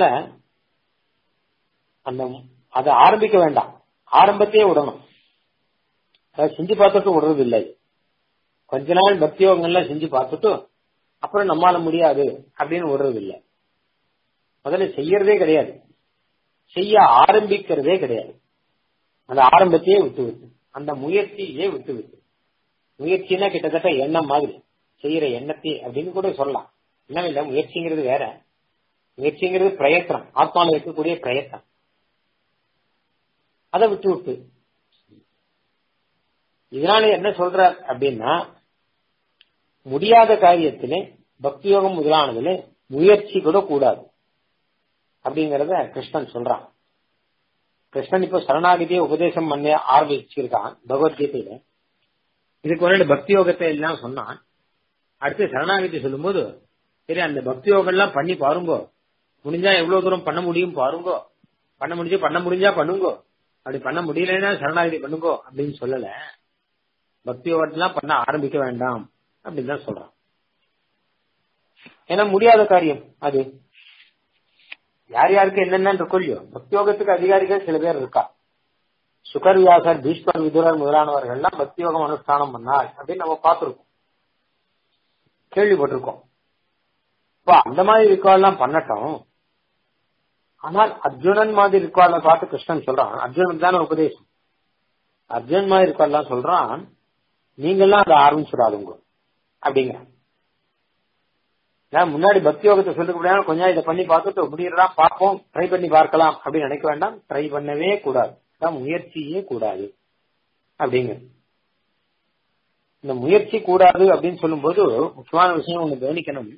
அந்த அதை ஆரம்பிக்க வேண்டாம் ஆரம்பத்தையே விடணும் அதை செஞ்சு பார்த்துட்டு விடுறது இல்லை கொஞ்ச நாள் பக்தி யோகங்கள்லாம் செஞ்சு பார்த்துட்டு அப்புறம் நம்மால முடியாது அப்படின்னு விடுறது இல்லை முதல்ல செய்யறதே கிடையாது செய்ய ஆரம்பிக்கிறதே கிடையாது அந்த ஆரம்பத்தையே விட்டு விட்டு அந்த முயற்சியே விட்டு விட்டு முயற்சினா கிட்டத்தட்ட எண்ணம் மாதிரி செய்யற எண்ணத்தை அப்படின்னு கூட சொல்லலாம் என்ன இல்ல முயற்சிங்கிறது வேற முயற்சிங்கிறது பிரயத்தனம் ஆத்மாவில் இருக்கக்கூடிய பிரயத்தனம் அதை விட்டு விட்டு இதனால என்ன சொல்றார் அப்படின்னா முடியாத காரியத்திலே பக்தி யோகம் முதலானதுல முயற்சி கூட கூடாது அப்படிங்கறத கிருஷ்ணன் சொல்றான் கிருஷ்ணன் இப்போ சரணாகதியை உபதேசம் பண்ண ஆரம்பிச்சிருக்கான் பகவத்கீதையில இதுக்கு முன்னாடி பக்தி யோகத்தை எல்லாம் சொன்னான் அடுத்து சரணாகதி சொல்லும்போது சரி அந்த பக்தி யோகம் எல்லாம் பண்ணி பாருங்கோ முடிஞ்சா எவ்வளவு தூரம் பண்ண முடியும் பாருங்கோ பண்ண முடிஞ்சு பண்ண முடிஞ்சா பண்ணுங்கோ அப்படி பண்ண முடியலன்னா சரணாகதி பண்ணுங்கோ அப்படின்னு சொல்லல பக்தி யோகத்தெல்லாம் பண்ண ஆரம்பிக்க வேண்டாம் அப்படின்னு தான் சொல்றான் ஏன்னா முடியாத காரியம் அது யார் யாருக்கு என்னென்ன இருக்கோ இல்லையோ பக்தி யோகத்துக்கு அதிகாரிகள் சில பேர் இருக்கா சுகர் வியாசர் பீஷ்மர் விதுரர் முதலானவர்கள்லாம் பக்தி யோகம் அனுஷ்டானம் பண்ணால் அப்படின்னு நம்ம பார்த்திருக்கோம் கேள்விப்பட்டிருக்கோம் இப்போ அந்த மாதிரி இருக்கவெல்லாம் பண்ணட்டும் ஆனால் அர்ஜுனன் மாதிரி இருக்கவாள பார்த்து கிருஷ்ணன் சொல்றான் அர்ஜுனனுக்கு தானே உபதேசம் அர்ஜுனன் மாதிரி இருக்கவாள்லாம் சொல்றான் நீங்கெல்லாம் அதை ஆரம்பிச்சுடாதுங்க அப்படிங்க நான் முன்னாடி பக்தி யோகத்தை சொல்லிக்க கொஞ்சம் இதை பண்ணி பார்த்துட்டு முடியறதா பார்ப்போம் ட்ரை பண்ணி பார்க்கலாம் அப்படின்னு நினைக்க வேண்டாம் ட்ரை பண்ணவே கூடாது தான் முயற்சியே கூடாது அப்படிங்க இந்த முயற்சி கூடாது அப்படின்னு சொல்லும்போது முக்கியமான விஷயம் ஒண்ணு கவனிக்கணும்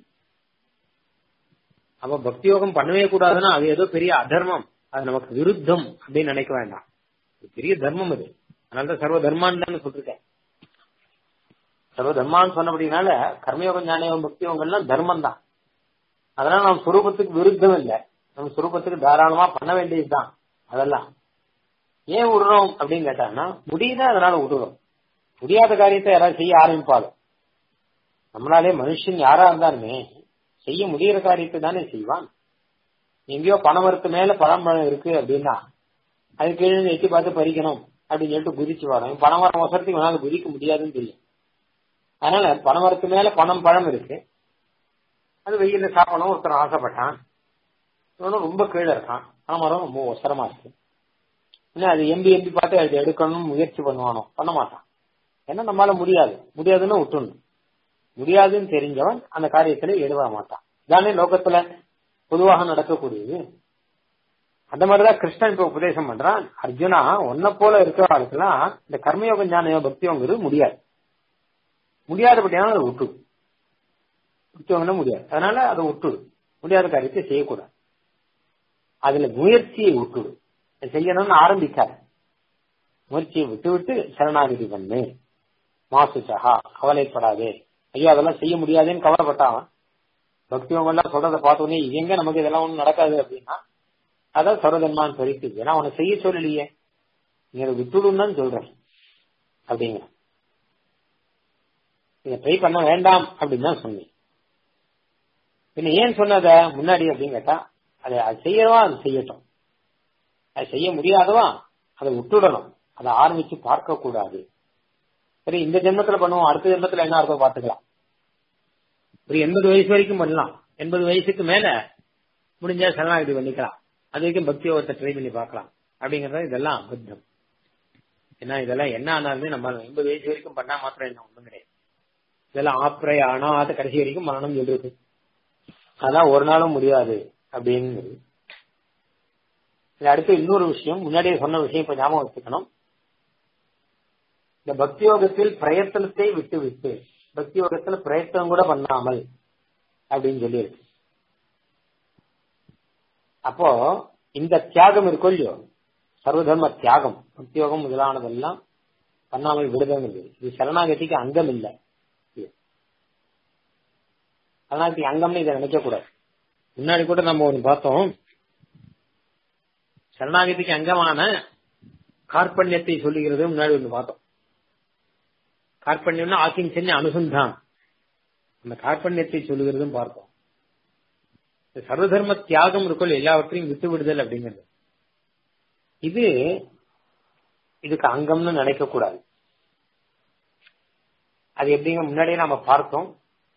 அப்ப பக்தி யோகம் பண்ணவே கூடாதுன்னா அது ஏதோ பெரிய அதர்மம் அது நமக்கு விருத்தம் அப்படின்னு நினைக்க வேண்டாம் பெரிய தர்மம் அது அதனாலதான் சர்வ தர்மான்னு தான் சொல்லிருக்கேன் சர்வ தர்மான்னு சொன்னபடினால கர்மயோகம் ஞானயோகம் பக்தி யோகம்லாம் தர்மம் தான் அதனால நாம் சுரூபத்துக்கு விருத்தம் இல்லை நம்ம சுரூபத்துக்கு தாராளமா பண்ண வேண்டியதுதான் அதெல்லாம் ஏன் விடுறோம் அப்படின்னு கேட்டாங்கன்னா முடியுதா அதனால விடுறோம் முடியாத காரியத்தை யாராவது செய்ய ஆரம்பிப்பாலும் நம்மளாலே மனுஷன் யாரா இருந்தாலுமே செய்ய முடியற காரியத்தை தானே செய்வான் எங்கேயோ பணமரத்து மேல பழம்பழம் இருக்கு அப்படின்னா அது கீழே எட்டி பார்த்து பறிக்கணும் அப்படின்னு சொல்லிட்டு குதிச்சு வரோம் பணமரம் வசரத்துக்கு வேணாலும் குதிக்க முடியாதுன்னு தெரியும் அதனால பணமரத்து மேல பணம் பழம் இருக்கு அது வெயில சாப்பிடணும் ஒருத்தர் ஆசைப்பட்டான் இவனும் ரொம்ப கீழே இருக்கான் பணமரம் ரொம்ப ஒசரமா இருக்கு என்ன அது எம்பி எம்பி பார்த்து அது எடுக்கணும்னு முயற்சி பண்ணுவானோ பண்ண மாட்டான் ஏன்னா நம்மளால முடியாது முடியாதுன்னு விட்டுணும் முடியாதுன்னு தெரிஞ்சவன் அந்த காரியத்துல ஈடுபட மாட்டான் இதானே லோகத்துல பொதுவாக நடக்கக்கூடியது அந்த மாதிரிதான் கிருஷ்ணன் இப்ப உபதேசம் பண்றான் அர்ஜுனா ஒன்ன போல இருக்கிறவர்களுக்கெல்லாம் இந்த கர்மயோக ஞான பக்தியோங்கிறது முடியாது முடியாதபடியான அதை விட்டுடு விட்டவங்கன்னா முடியாது அதனால அதை விட்டுடு முடியாத காரியத்தை செய்யக்கூடாது அதுல முயற்சியை விட்டுடு செய்யணும்னு ஆரம்பிக்காது முயற்சியை விட்டு விட்டு சரணாகதி பண்ணு மாசுச்சகா கவலைப்படாதே ஐயோ அதெல்லாம் செய்ய முடியாதுன்னு கவலைப்பட்டான் பக்திவங்க எல்லாம் சொல்றதை பார்த்தோன்னே இது எங்க நமக்கு இதெல்லாம் ஒண்ணும் நடக்காது அப்படின்னா அதான் சர்வதன்மான் பரிசு ஏன்னா அவனை செய்ய சொல்லலையே நீங்க அதை விட்டுடும் தான் சொல்றேன் அப்படிங்க நீங்க ட்ரை பண்ண வேண்டாம் அப்படின்னு தான் சொன்னேன் பின்ன ஏன் சொன்னத முன்னாடி அப்படின்னு கேட்டா அதை அது செய்யறவா அது செய்யட்டும் அது செய்ய முடியாதவா அதை விட்டுடணும் அதை ஆரம்பிச்சு பார்க்க கூடாது சரி இந்த ஜென்மத்துல பண்ணுவோம் அடுத்த ஜென்மத்துல என்ன இருக்கோ பாத்துக்கலாம் ஒரு எண்பது வயசு வரைக்கும் பண்ணலாம் எண்பது வயசுக்கு மேல முடிஞ்சா சரணாகதி பண்ணிக்கலாம் அது வரைக்கும் பக்தி யோகத்தை ட்ரை பண்ணி பார்க்கலாம் அப்படிங்கறது இதெல்லாம் அபத்தம் ஏன்னா இதெல்லாம் என்ன ஆனாலுமே நம்ம எண்பது வயசு வரைக்கும் பண்ணா மாத்திரம் என்ன ஒண்ணும் கிடையாது இதெல்லாம் ஆப்ரை அனாத கடைசி வரைக்கும் மரணம் சொல்றது அதான் ஒரு நாளும் முடியாது அப்படின்னு அடுத்து இன்னொரு விஷயம் முன்னாடியே சொன்ன விஷயம் இப்ப ஞாபகம் வச்சுக்கணும் இந்த பக்தி யோகத்தில் பிரயத்தனத்தை விட்டு விட்டு பக்தி யோகத்துல பிரயத்தனம் கூட பண்ணாமல் அப்படின்னு சொல்லியிருக்கு அப்போ இந்த தியாகம் இருக்கும் இல்லையோ சர்வதர்ம தியாகம் பக்தி யோகம் முதலானதெல்லாம் பண்ணாமல் விடுதல் இது சரணாகதிக்கு அங்கம் இல்லை சரணாகதி அங்கம்னு இதை நினைக்க கூடாது முன்னாடி கூட நம்ம ஒண்ணு பார்த்தோம் சரணாகதிக்கு அங்கமான கார்பண்யத்தை சொல்லுகிறது முன்னாடி ஒண்ணு பார்த்தோம் கார்பண்யம்னா ஆக்கிங் செஞ்ச அனுசந்தான் அந்த கார்பண்யத்தை சொல்லுகிறதும் பார்த்தோம் சர்வதர்ம தியாகம் இருக்கும் எல்லாவற்றையும் விட்டு விடுதல் அப்படிங்கிறது இது இதுக்கு அங்கம்னு நினைக்க கூடாது அது எப்படிங்க முன்னாடியே நாம பார்த்தோம்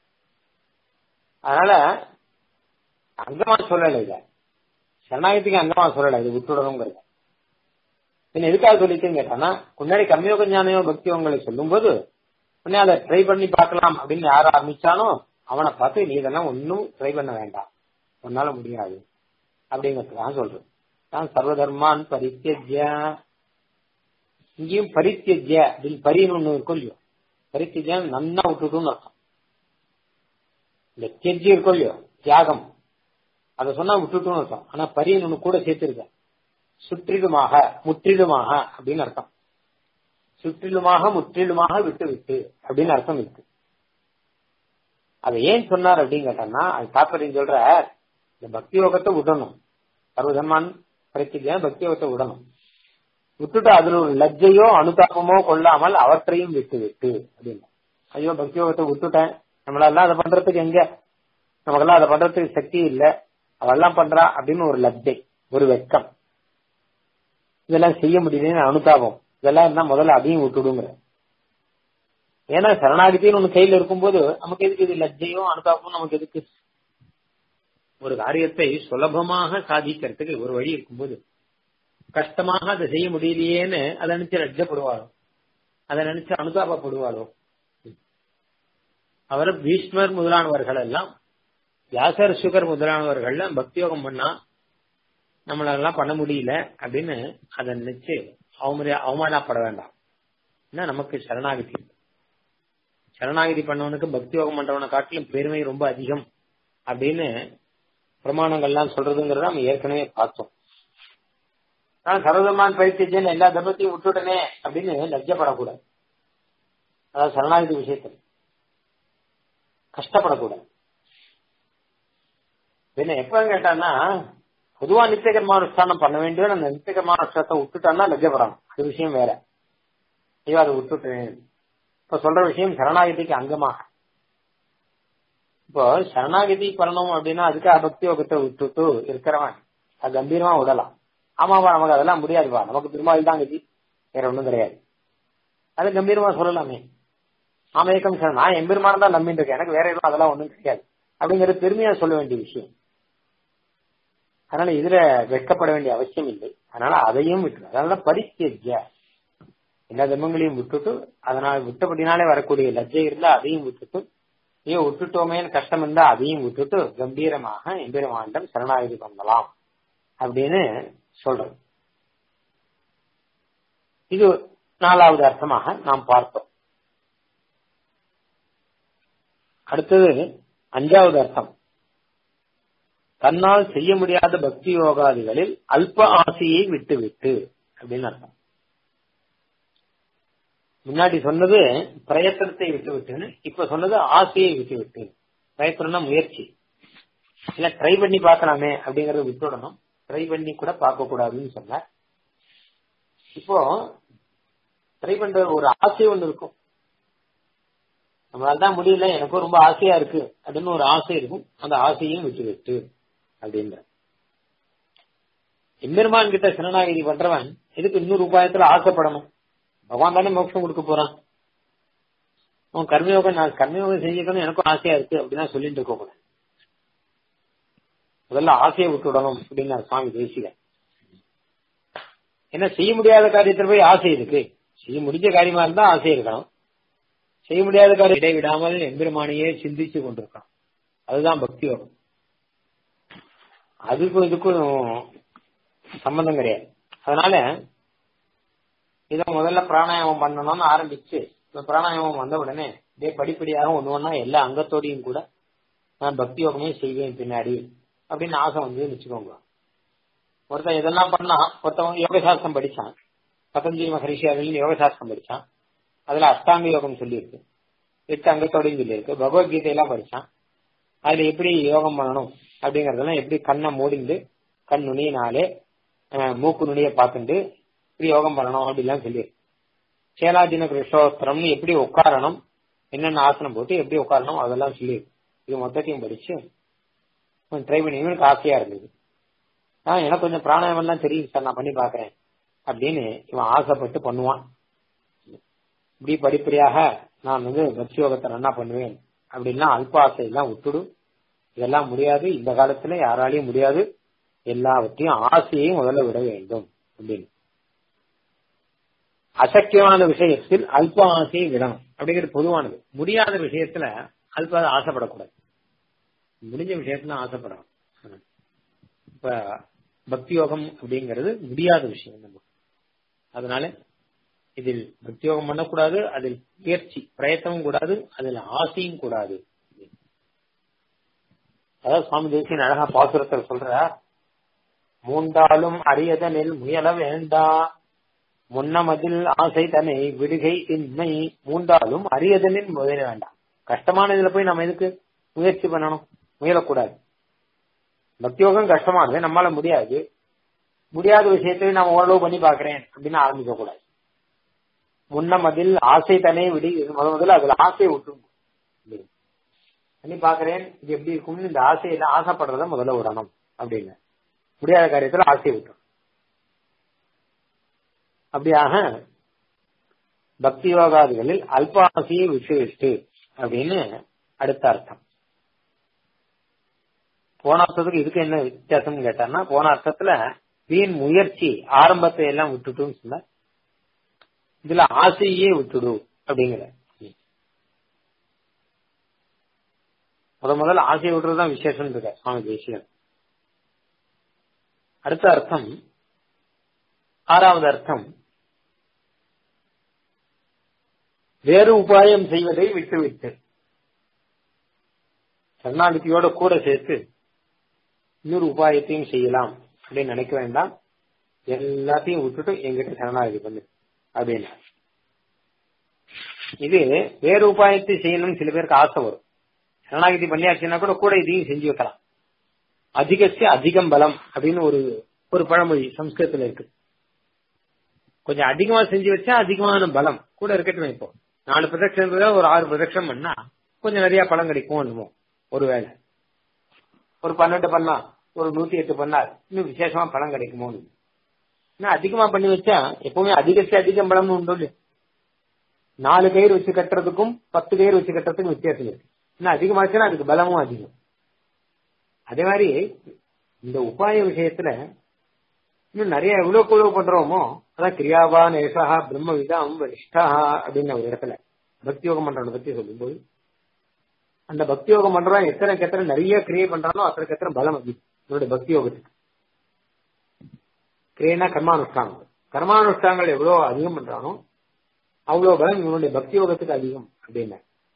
அதனால அங்கமா சொல்லல இத சரணாகத்துக்கு அங்கமா சொல்லல இது விட்டுடணுங்கிறது பின்ன எதுக்காக சொல்லிட்டுன்னு கேட்டானா முன்னாடி கம்மியோக ஞானயோ பக்தியோங்களை சொல்லும் போது உடனே அதை ட்ரை பண்ணி பார்க்கலாம் அப்படின்னு யார் ஆரம்பிச்சானோ அவனை பார்த்து நீ இதெல்லாம் ஒன்னும் ட்ரை பண்ண வேண்டாம் உன்னால முடியாது அப்படிங்கிறதுக்காக சொல்றேன் நான் சர்வதர்மான் பரித்தியஜ்ய இங்கேயும் பரித்தியஜ்ய அப்படின்னு பரின்னு ஒண்ணு இருக்கும் இல்லையோ பரித்தியஜன் நன்னா விட்டுட்டுன்னு அர்த்தம் இந்த தெஜ்ஜி இருக்கும் இல்லையோ தியாகம் அதை சொன்னா விட்டுட்டுன்னு அர்த்தம் ஆனா பரின்னு ஒண்ணு கூட சேர்த்திருக்க சுற்றிலுமாக முற்றிலுமாக அப்படின்னு அர்த்தம் சுற்றிலுமாக முற்றிலுமாக விட்டு விட்டு அப்படின்னு அர்த்தம் இருக்கு அதை ஏன் சொன்னார் அப்படின்னு கேட்டோம்னா அது தாற்பயம் சொல்ற இந்த பக்தி யோகத்தை விடணும் சர்வதர்மான் பிரத்திஜ பக்தி யோகத்தை விடணும் விட்டுட்டு அதுல ஒரு லஜ்ஜையோ அனுதாபமோ கொள்ளாமல் அவற்றையும் விட்டு விட்டு அப்படின்னு ஐயோ பக்தி யோகத்தை விட்டுட்டேன் நம்மளால அதை பண்றதுக்கு எங்க நமக்கெல்லாம் அதை பண்றதுக்கு சக்தி இல்ல அவெல்லாம் பண்றா அப்படின்னு ஒரு லஜ்ஜை ஒரு வெக்கம் இதெல்லாம் செய்ய முடியலன்னு அனுதாபம் இதெல்லாம் இருந்தா முதல்ல அதையும் விட்டுடுங்கிற ஏன்னா சரணாகதின்னு ஒண்ணு கையில இருக்கும்போது நமக்கு எதுக்கு இது லஜ்ஜையும் அனுதாபமும் நமக்கு எதுக்கு ஒரு காரியத்தை சுலபமாக சாதிக்கிறதுக்கு ஒரு வழி இருக்கும்போது கஷ்டமாக அதை செய்ய முடியலையேன்னு அதை நினைச்சு லஜ்ஜப்படுவாரோ அதை நினைச்சு அனுதாபப்படுவாரோ அவர் பீஷ்மர் முதலானவர்கள் எல்லாம் வியாசர் சுகர் முதலானவர்கள் பக்தியோகம் பண்ணா நம்மளெல்லாம் பண்ண முடியல அப்படின்னு அதை நினைச்சு அவமரியா அவமானப்பட வேண்டாம் ஏன்னா நமக்கு சரணாகதி சரணாகதி பண்ணவனுக்கு பக்தி யோகம் பண்றவனை காட்டிலும் பெருமை ரொம்ப அதிகம் அப்படின்னு பிரமாணங்கள்லாம் சொல்றதுங்கிறத நம்ம ஏற்கனவே பார்த்தோம் நான் சர்வதர்மான் பரித்தியஜன் எல்லா தர்மத்தையும் விட்டுட்டனே அப்படின்னு லஜ்ஜப்படக்கூடாது அதாவது சரணாகதி விஷயத்தில் கஷ்டப்படக்கூடாது பின்ன எப்ப கேட்டான்னா பொதுவா நித்திய கர்மானுஷ்டானம் பண்ண வேண்டிய அந்த நித்திய கர்மானுஷ்டத்தை விட்டுட்டான்னா லஜ்ஜப்படணும் அது விஷயம் வேற ஐயோ அதை விட்டுட்டேன் இப்ப சொல்ற விஷயம் சரணாகதிக்கு அங்கமாக இப்போ சரணாகதி பண்ணணும் அப்படின்னா அதுக்கு அபக்தி யோகத்தை விட்டுட்டு இருக்கிறவன் அது கம்பீரமா விடலாம் ஆமாப்பா நமக்கு அதெல்லாம் முடியாதுப்பா நமக்கு பெருமாள் தான் கதி வேற ஒண்ணும் கிடையாது அது கம்பீரமா சொல்லலாமே ஆமேக்கம் சார் நான் எம்பெருமான தான் நம்பிட்டு இருக்கேன் எனக்கு வேற எதுவும் அதெல்லாம் ஒண்ணும் கிடையாது அப்படிங்கிறது பெருமையா சொல்ல வேண்டிய விஷயம் அதனால இதுல வெட்கப்பட வேண்டிய அவசியம் இல்லை அதனால அதையும் விட்டு அதனால பரித்தேஜ்ய எல்லா தர்மங்களையும் விட்டுட்டு அதனால் விட்டபடினாலே வரக்கூடிய லஜ்ஜை இருந்தா அதையும் விட்டுட்டு ஐயோ விட்டுட்டோமேன்னு கஷ்டம் இருந்தா அதையும் விட்டுட்டு கம்பீரமாக எம்பெருமாண்டம் சரணாகதி பண்ணலாம் அப்படின்னு சொல்றது இது நாலாவது அர்த்தமாக நாம் பார்த்தோம் அடுத்தது அஞ்சாவது அர்த்தம் தன்னால் செய்ய முடியாத பக்தி யோகாதிகளில் அல்ப ஆசையை விட்டுவிட்டு அப்படின்னு அர்த்தம் முன்னாடி சொன்னது பிரயத்தனத்தை விட்டு விட்டுன்னு இப்ப சொன்னது ஆசையை விட்டு விட்டு பிரயத்தனம்னா முயற்சி இல்ல ட்ரை பண்ணி பார்க்கலாமே அப்படிங்கறத விட்டுடணும் ட்ரை பண்ணி கூட பார்க்க கூடாதுன்னு சொன்னார் இப்போ ட்ரை பண்ற ஒரு ஆசை ஒண்ணு இருக்கும் நம்மளால தான் முடியல எனக்கும் ரொம்ப ஆசையா இருக்கு அப்படின்னு ஒரு ஆசை இருக்கும் அந்த ஆசையும் விட்டு விட்டு அப்படின்ற எம்பெருமான் கிட்ட சரணாகிதி பண்றவன் எதுக்கு இன்னொரு உபாயத்துல ஆசைப்படணும் பகவான் தானே மோட்சம் கொடுக்க போறான் அவன் கர்மயோகம் நான் கர்மயோகம் செஞ்சுக்கணும் எனக்கும் ஆசையா இருக்கு அப்படின்னா சொல்லிட்டு இருக்க கூடாது முதல்ல ஆசையை விட்டுடணும் அப்படின்னு சுவாமி தேசிக ஏன்னா செய்ய முடியாத காரியத்தில் போய் ஆசை இருக்கு செய்ய முடிஞ்ச காரியமா இருந்தா ஆசை இருக்கணும் செய்ய முடியாத காரியம் இடைவிடாமல் எம்பெருமானையே சிந்திச்சு கொண்டிருக்கான் அதுதான் பக்தி யோகம் அதுக்கும் இதுக்கும் சம்பந்தம் கிடையாது அதனால இத முதல்ல பிராணாயாமம் பண்ணணும்னு ஆரம்பிச்சு இந்த பிராணாயாமம் வந்த உடனே இதே படிப்படியாக ஒண்ணு ஒன்னா எல்லா அங்கத்தோடையும் கூட நான் பக்தி யோகமே செய்வேன் பின்னாடி அப்படின்னு ஆசை வந்து வச்சுக்கோங்க ஒருத்தன் இதெல்லாம் பண்ணா ஒருத்தவன் யோக சாஸ்திரம் படிச்சான் பதஞ்சலி மகரிஷி அதில் யோக சாஸ்திரம் படிச்சான் அதுல அஷ்டாங்க யோகம் சொல்லியிருக்கு எட்டு அங்கத்தோடையும் சொல்லியிருக்கு பகவத்கீதையெல்லாம் படிச்சான் அதுல எப்படி யோகம் பண்ணணும் அப்படிங்கறதெல்லாம் எப்படி கண்ணை மூடிந்து கண் நுனியினாலே மூக்கு நுனிய பார்த்துட்டு இப்படி யோகம் பண்ணணும் அப்படிலாம் சொல்லியிருக்கு சேலாதின கிருஷ்ணோத்திரம் எப்படி உட்காரணும் என்னென்ன ஆசனம் போட்டு எப்படி உட்காரணும் அதெல்லாம் சொல்லியிருக்கு இது மொத்தத்தையும் படிச்சு ட்ரை பண்ணி இவனுக்கு ஆசையா இருந்தது ஆஹ் எனக்கு கொஞ்சம் பிராணாயம் எல்லாம் தெரியும் சார் நான் பண்ணி பாக்குறேன் அப்படின்னு இவன் ஆசைப்பட்டு பண்ணுவான் இப்படி படிப்படியாக நான் வந்து பக்தி யோகத்தை நல்லா பண்ணுவேன் அப்படின்னா அல்ப ஆசை எல்லாம் விட்டுடும் இதெல்லாம் முடியாது இந்த காலத்துல யாராலையும் முடியாது எல்லாவற்றையும் ஆசையை முதல்ல விட வேண்டும் அப்படின்னு அசக்கியமான விஷயத்தில் அல்ப ஆசையை விடணும் அப்படிங்கிறது பொதுவானது முடியாத விஷயத்துல அல்ப ஆசைப்படக்கூடாது முடிஞ்ச விஷயத்துல ஆசைப்படணும் இப்ப பக்தி யோகம் அப்படிங்கிறது முடியாத விஷயம் நம்ம அதனால இதில் பக்தி யோகம் பண்ணக்கூடாது அதில் முயற்சி பிரயத்தனமும் கூடாது அதில் ஆசையும் கூடாது அதாவது சுவாமி தேசியன் அழகா பாசுரத்தில் சொல்ற மூண்டாலும் அரியதனில் முயல வேண்டா முன்னமதில் ஆசை தன்னை விடுகை இன்மை மூண்டாலும் அரியதனில் முயல வேண்டாம் கஷ்டமான இதுல போய் நம்ம எதுக்கு முயற்சி பண்ணணும் முயலக்கூடாது பக்தியோகம் கஷ்டமானது நம்மளால முடியாது முடியாத விஷயத்தையும் நான் ஓரளவு பண்ணி பாக்குறேன் அப்படின்னு ஆரம்பிக்க கூடாது முன்னம் அதில் ஆசை தனே விடி முத முதல்ல அதுல ஆசையை விட்டு பண்ணி பாக்குறேன் இது எப்படி இருக்கும்னு இந்த ஆசையில ஆசைப்படுறத முதல்ல விடணும் அப்படின்னு முடியாத காரியத்துல ஆசையை விட்டோம் அப்படியாக பக்தி யோகாதிகளில் அல்ப ஆசையை விட்டு விட்டு அப்படின்னு அடுத்த அர்த்தம் போன அர்த்தத்துக்கு இதுக்கு என்ன வித்தியாசம் கேட்டார்னா போன அர்த்தத்துல வீண் முயற்சி ஆரம்பத்தை எல்லாம் விட்டுட்டுன்னு சொன்ன இதுல ஆசையே விட்டுடு அப்படிங்கிற முத முதல்ல ஆசையை விட்டுறதுதான் விசேஷம் இருக்க சுவாமி தேசியன் அடுத்த அர்த்தம் ஆறாவது அர்த்தம் வேறு உபாயம் செய்வதை விட்டுவிட்டு சரணாகதியோட கூட சேர்த்து இன்னொரு உபாயத்தையும் செய்யலாம் அப்படின்னு நினைக்க வேண்டாம் எல்லாத்தையும் விட்டுட்டு எங்கிட்ட சரணாகதி பண்ணு அப்படின்னு இது வேறு உபாயத்தை செய்யணும்னு சில பேருக்கு ஆசை வரும் சரணாகதி பண்ணியாச்சுன்னா கூட கூட இதையும் செஞ்சு வைக்கலாம் அதிகசிய அதிகம் பலம் அப்படின்னு ஒரு ஒரு பழமொழி சம்ஸ்கிருதத்துல இருக்கு கொஞ்சம் அதிகமா செஞ்சு வச்சா அதிகமான பலம் கூட இருக்கட்டும் இப்போ நாலு பிரதட்சம் ஒரு ஆறு பிரதட்சம் பண்ணா கொஞ்சம் நிறைய பலம் கிடைக்கும் என்னமோ ஒருவேளை ஒரு பன்னெண்டு பண்ணா ஒரு நூத்தி எட்டு பண்ணா இன்னும் விசேஷமா பலம் கிடைக்குமோ இன்னும் அதிகமா பண்ணி வச்சா எப்பவுமே அதிகசி அதிகம் பலம்னு உண்டு இல்லையா? நாலு கயிறு வச்சு கட்டுறதுக்கும் பத்து கயிறு வச்சு கட்டுறதுக்கும் வித்தியாசம் இருக்கு இன்னும் அதிகமாச்சுன்னா அதுக்கு பலமும் அதிகம் அதே மாதிரி இந்த உபாய விஷயத்துல இன்னும் நிறைய எவ்வளவு எவ்வளவு பண்றோமோ அதான் கிரியாவான் ஏசா பிரம்ம விதம் வரிஷ்டா அப்படின்னு ஒரு இடத்துல பக்தி யோகம் பண்றவனை பத்தி சொல்லும்போது அந்த பக்தி யோகம் பண்றவன் எத்தனைக்கு எத்தனை நிறைய கிரியை பண்றானோ அத்தனைக்கு எத்தனை பலம் அதிகம் இவருடைய பக்தி யோகத்துக்கு கிரியைனா கர்மானுஷ்டானம் கர்மானுஷ்டானங்கள் எவ்வளவு அதிகம் பண்றானோ அவ்வளவு பலம் இவனுடைய பக்தி யோகத்துக்கு அதிகம் அப்படின்னு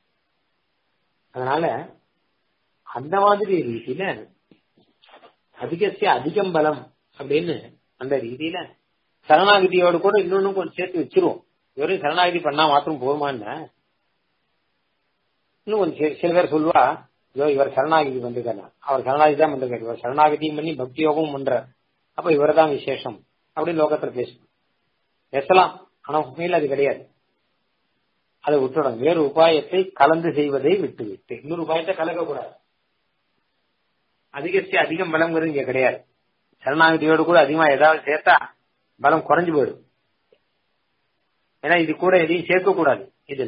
அதனால அந்த மாதிரி ரீதியில அதிகசிய அதிகம் பலம் அப்படின்னு அந்த ரீதியில சரணாகதியோடு கூட இன்னொன்னு கொஞ்சம் சேர்த்து வச்சிருவோம் வெறும் சரணாகதி பண்ணா மாத்திரம் போருமான்னு இன்னும் கொஞ்சம் சில- சில பேர் சொல்லுவா ஐயோ இவர் சரணாகதி வந்திருக்காரு அவர் சரணாகதி தான் வந்திருக்காரு இவர் சரணாகதியும் பண்ணி பக்தி யோகமும் பண்றார் அப்ப இவர் தான் விசேஷம் அப்படின்னு லோகத்துல பேசணும் பேசலாம் ஆனா உண்மையில அது கிடையாது அதை விட்டுடணும் வேறு உபாயத்தை கலந்து செய்வதை விட்டு விட்டு இன்னொரு உபாயத்தை கலக்கக்கூடாது அதிகஸ்தி அதிகம் பலம்ங்கிறது இங்க கிடையாது சரணாகதியோடு கூட அதிகமா ஏதாவது சேர்த்தா பலம் குறைஞ்சு போயிடும் ஏன்னா இது கூட எதையும் சேர்க்க கூடாது இதுல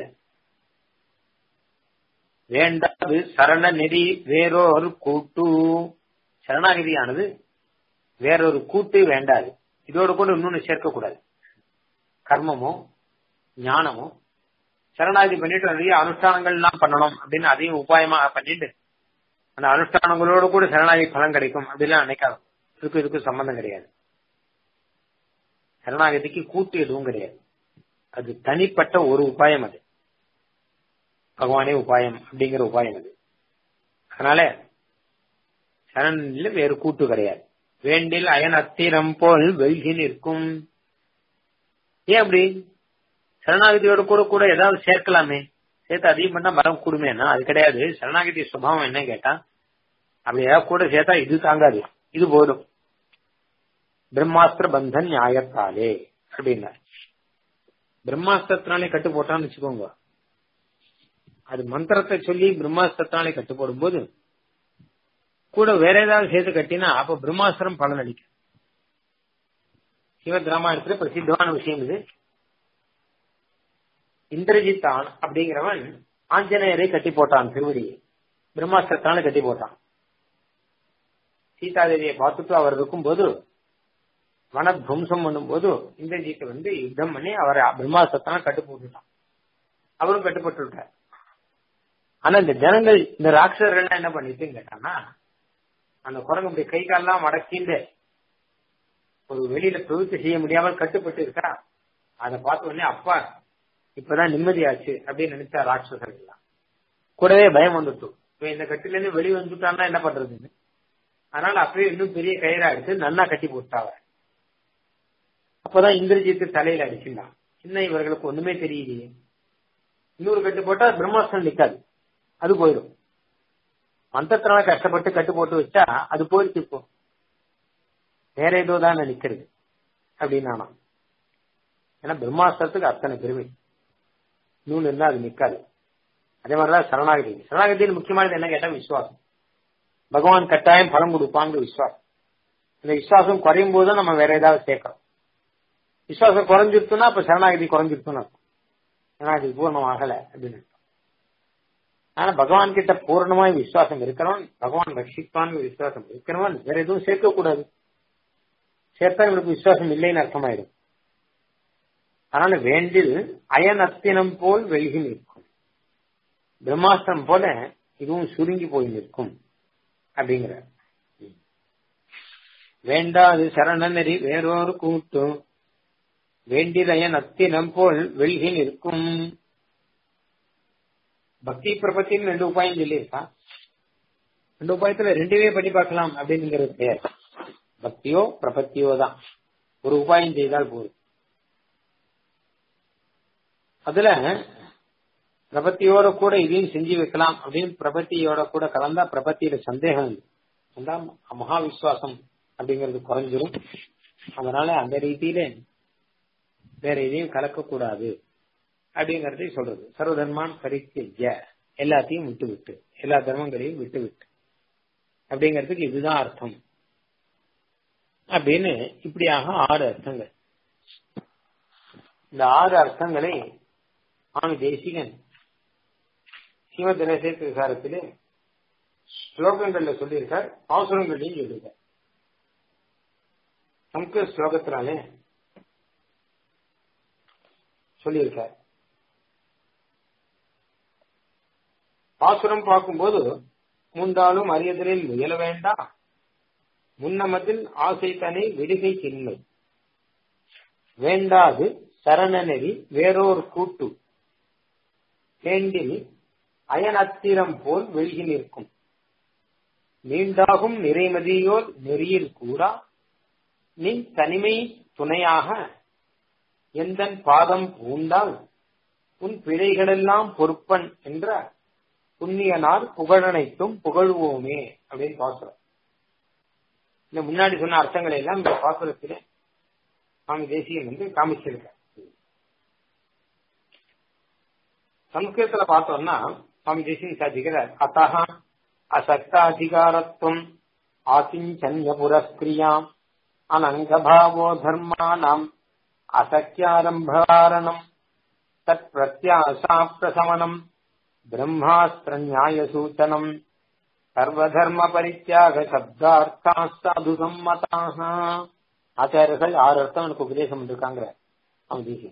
வேண்டாது சரண நெறி வேறொரு கூட்டு சரணாகதியானது வேறொரு கூட்டு வேண்டாது இதோடு கூட இன்னொன்னு சேர்க்கக்கூடாது கர்மமோ ஞானமோ சரணாகதி பண்ணிட்டு நிறைய அனுஷ்டானங்கள் எல்லாம் பண்ணணும் அப்படின்னு அதையும் உபாயமா பண்ணிட்டு அந்த அனுஷ்டானங்களோடு கூட சரணாகதி பலன் கிடைக்கும் அப்படிலாம் நினைக்காது இதுக்கு இதுக்கும் சம்பந்தம் கிடையாது சரணாகதிக்கு கூட்டு எதுவும் கிடையாது அது தனிப்பட்ட ஒரு உபாயம் அது பகவானே உபாயம் அப்படிங்கிற உபாயம் அது அதனால சரணில் வேறு கூட்டு கிடையாது வேண்டில் அயன் அத்திரம் போல் வெல்கி நிற்கும் ஏன் அப்படி சரணாகதியோட கூட கூட ஏதாவது சேர்க்கலாமே சேர்த்து அதிகம் பண்ணா மரம் கூடுமேனா அது கிடையாது சரணாகதி சுபாவம் என்ன கேட்டா அப்படி ஏதாவது கூட சேர்த்தா இது தாங்காது இது போதும் பிரம்மாஸ்திர பந்தன் நியாயத்தாலே அப்படின்னா பிரம்மாஸ்திரத்தினாலே கட்டு போட்டான்னு வச்சுக்கோங்க அது மந்திரத்தை சொல்லி பிரம்மாஸ்திரத்தினாலே கட்டு போடும்போது கூட வேற ஏதாவது சேர்த்து கட்டினா அப்ப பிரம்மாஸ்திரம் பலன் அளிக்கும் சிவத் ராமாயணத்துல பிரசித்தமான விஷயம் இது இந்திரஜித் ஆன் அப்படிங்கிறவன் ஆஞ்சநேயரை கட்டி போட்டான் திருவடியை பிரம்மாஸ்திரத்தினால கட்டி போட்டான் சீதாதேவியை பார்த்துட்டு அவர் இருக்கும்போது வனத்வம்சம் பண்ணும்போது இந்திரஜித் வந்து யுத்தம் பண்ணி அவரை பிரம்மாஸ்திரத்தினால கட்டு போட்டுட்டான் அவரும் கட்டுப்பட்டு விட்டார் ஆனா இந்த ஜனங்கள் இந்த ராட்சசர்கள் என்ன பண்ணிட்டுன்னு கேட்டான்னா அந்த குரங்கு இப்படி கை கால்லாம் மடக்கிண்டு ஒரு வெளியில பிரவೃತ್ತಿ செய்ய முடியாமல் கட்டுப்பட்டு இருக்கா அதை பார்த்த உடனே அப்பா இப்பதான் நிம்மதியாச்சு அப்படின்னு நினைச்சா ராட்சசர்கள் எல்லாம் கூடவே பயம் வந்துட்டு இப்ப இந்த கட்டில இருந்து வெளியே வந்துட்டான்னா என்ன பண்றதுன்னு அதனால அப்பவே இன்னும் பெரிய கயிறா எடுத்து நன்னா கட்டி போட்டாவ அப்பதான் இந்திரஜித்து தலையில அடிச்சுட்டான் சின்ன இவர்களுக்கு ஒண்ணுமே தெரியலையே இன்னொரு கட்டு போட்டா பிரம்மாஸ்திரம் நிக்காது அது போயிடும் மந்திரத்தினால கஷ்டப்பட்டு கட்டு போட்டு வச்சா அது போயிடுச்சு இப்போ வேற ஏதோ தான் நிக்கிறது அப்படின்னு நானா ஏன்னா பிரம்மாஸ்திரத்துக்கு அத்தனை பெருமை நூல் இருந்தா அது நிக்காது அதே மாதிரிதான் சரணாகதி சரணாகதியில் முக்கியமானது என்ன கேட்டா விசுவாசம் பகவான் கட்டாயம் பலம் கொடுப்பாங்க விசுவாசம் இந்த விசுவாசம் குறையும் போது நம்ம வேற ஏதாவது சேர்க்கிறோம் விசுவாசம் குறைஞ்சிருச்சுன்னா அப்ப சரணாகதி குறைஞ்சிருச்சுன்னு அர்த்தம் சரணாகதி பூர்ணம் ஆகல அப்படின்னு அர்த்தம். ஆனா பகவான் கிட்ட பூர்ணமாய் விசுவாசம் இருக்கிறவன் பகவான் ரட்சிப்பான்னு விசுவாசம் இருக்கிறவன் வேற எதுவும் சேர்க்க கூடாது சேர்த்தா இவனுக்கு விசுவாசம் இல்லைன்னு அர்த்தமாயிடும் அதனால வேண்டில் அயன் அத்தினம் போல் வெல்கி நிற்கும் பிரம்மாஸ்திரம் போல இதுவும் சுருங்கி போய் நிற்கும் அப்படிங்கிற வேண்டாது சரண நெறி வேறொரு கூட்டும் வேண்டிலயன் அத்தினம் போல் வெல்கி நிற்கும் பக்தி பிரபத்தின்னு ரெண்டு உபாயம் சொல்லியிருக்கா ரெண்டு உபாயத்துல ரெண்டுமே பண்ணி பார்க்கலாம் அப்படிங்கிறது கிடையாது பக்தியோ பிரபத்தியோ தான் ஒரு உபாயம் செய்தால் போதும் அதுல பிரபத்தியோட கூட இதையும் செஞ்சு வைக்கலாம் அப்படின்னு பிரபத்தியோட கூட கலந்தா பிரபத்தியில சந்தேகம் இல்லை அந்த மகா விசுவாசம் அப்படிங்கிறது குறைஞ்சிரும் அதனால அந்த ரீதியில வேற எதையும் கலக்கக்கூடாது அப்படிங்கறதை சொல்றது சர்வதர்மான் பரித்திய எல்லாத்தையும் விட்டு விட்டு எல்லா தர்மங்களையும் விட்டு விட்டு அப்படிங்கிறதுக்கு இதுதான் அர்த்தம் அப்படின்னு இப்படியாக ஆறு அர்த்தங்கள் இந்த ஆறு அர்த்தங்களை சுவாமி தேசிகன் ஸ்ரீமத் ரசேத் விசாரத்திலே ஸ்லோகங்கள்ல சொல்லியிருக்கார் பாசுரங்களையும் சொல்லியிருக்கார் சம்ஸ்கிருத ஸ்லோகத்தினாலே சொல்லியிருக்கார் பாசுரம் பார்க்கும்போது முந்தாலும் அரியதலில் முயல வேண்டாம் முன்னமத்தில் ஆசை தனி விடுகை சின்மை வேண்டாது சரணநெறி வேறோர் கூட்டு தேண்டில் அயனத்திரம் போல் வெள்கி நிற்கும் நீண்டாகும் நிறைமதியோர் நெறியில் கூடா நீ தனிமை துணையாக எந்தன் பாதம் பூண்டால் உன் பிழைகளெல்லாம் பொறுப்பன் என்ற புண்ணியனார் புகழனைத்தும் புகழ்வோமே அப்படின்னு பாசுரம் இந்த முன்னாடி சொன்ன அர்த்தங்களை எல்லாம் இந்த பாசுரத்திலே சுவாமி தேசியன் வந்து காமிச்சிருக்க சம்ஸ்கிருதத்துல பார்த்தோம்னா சுவாமி தேசியன் சாதிக்கிறார் அத்தா அசக்தாதிகாரத்துவம் ஆசிஞ்சன்ய புரஸ்கிரியாம் அனங்கபாவோ தர்மானாம் அசக்கியாரம்பாரணம் தத் பிரத்யாசா பிரசமனம் பிரம்மாஸ்திர நியாய சூச்சனம் சர்வதர்ம பரித்தியாக சப்தார்த்தா சாது சம்மதாக ஆச்சாரியர்கள் ஆறு அர்த்தம் எனக்கு உபதேசம் பண்ணிருக்காங்க அவன் தேசியம்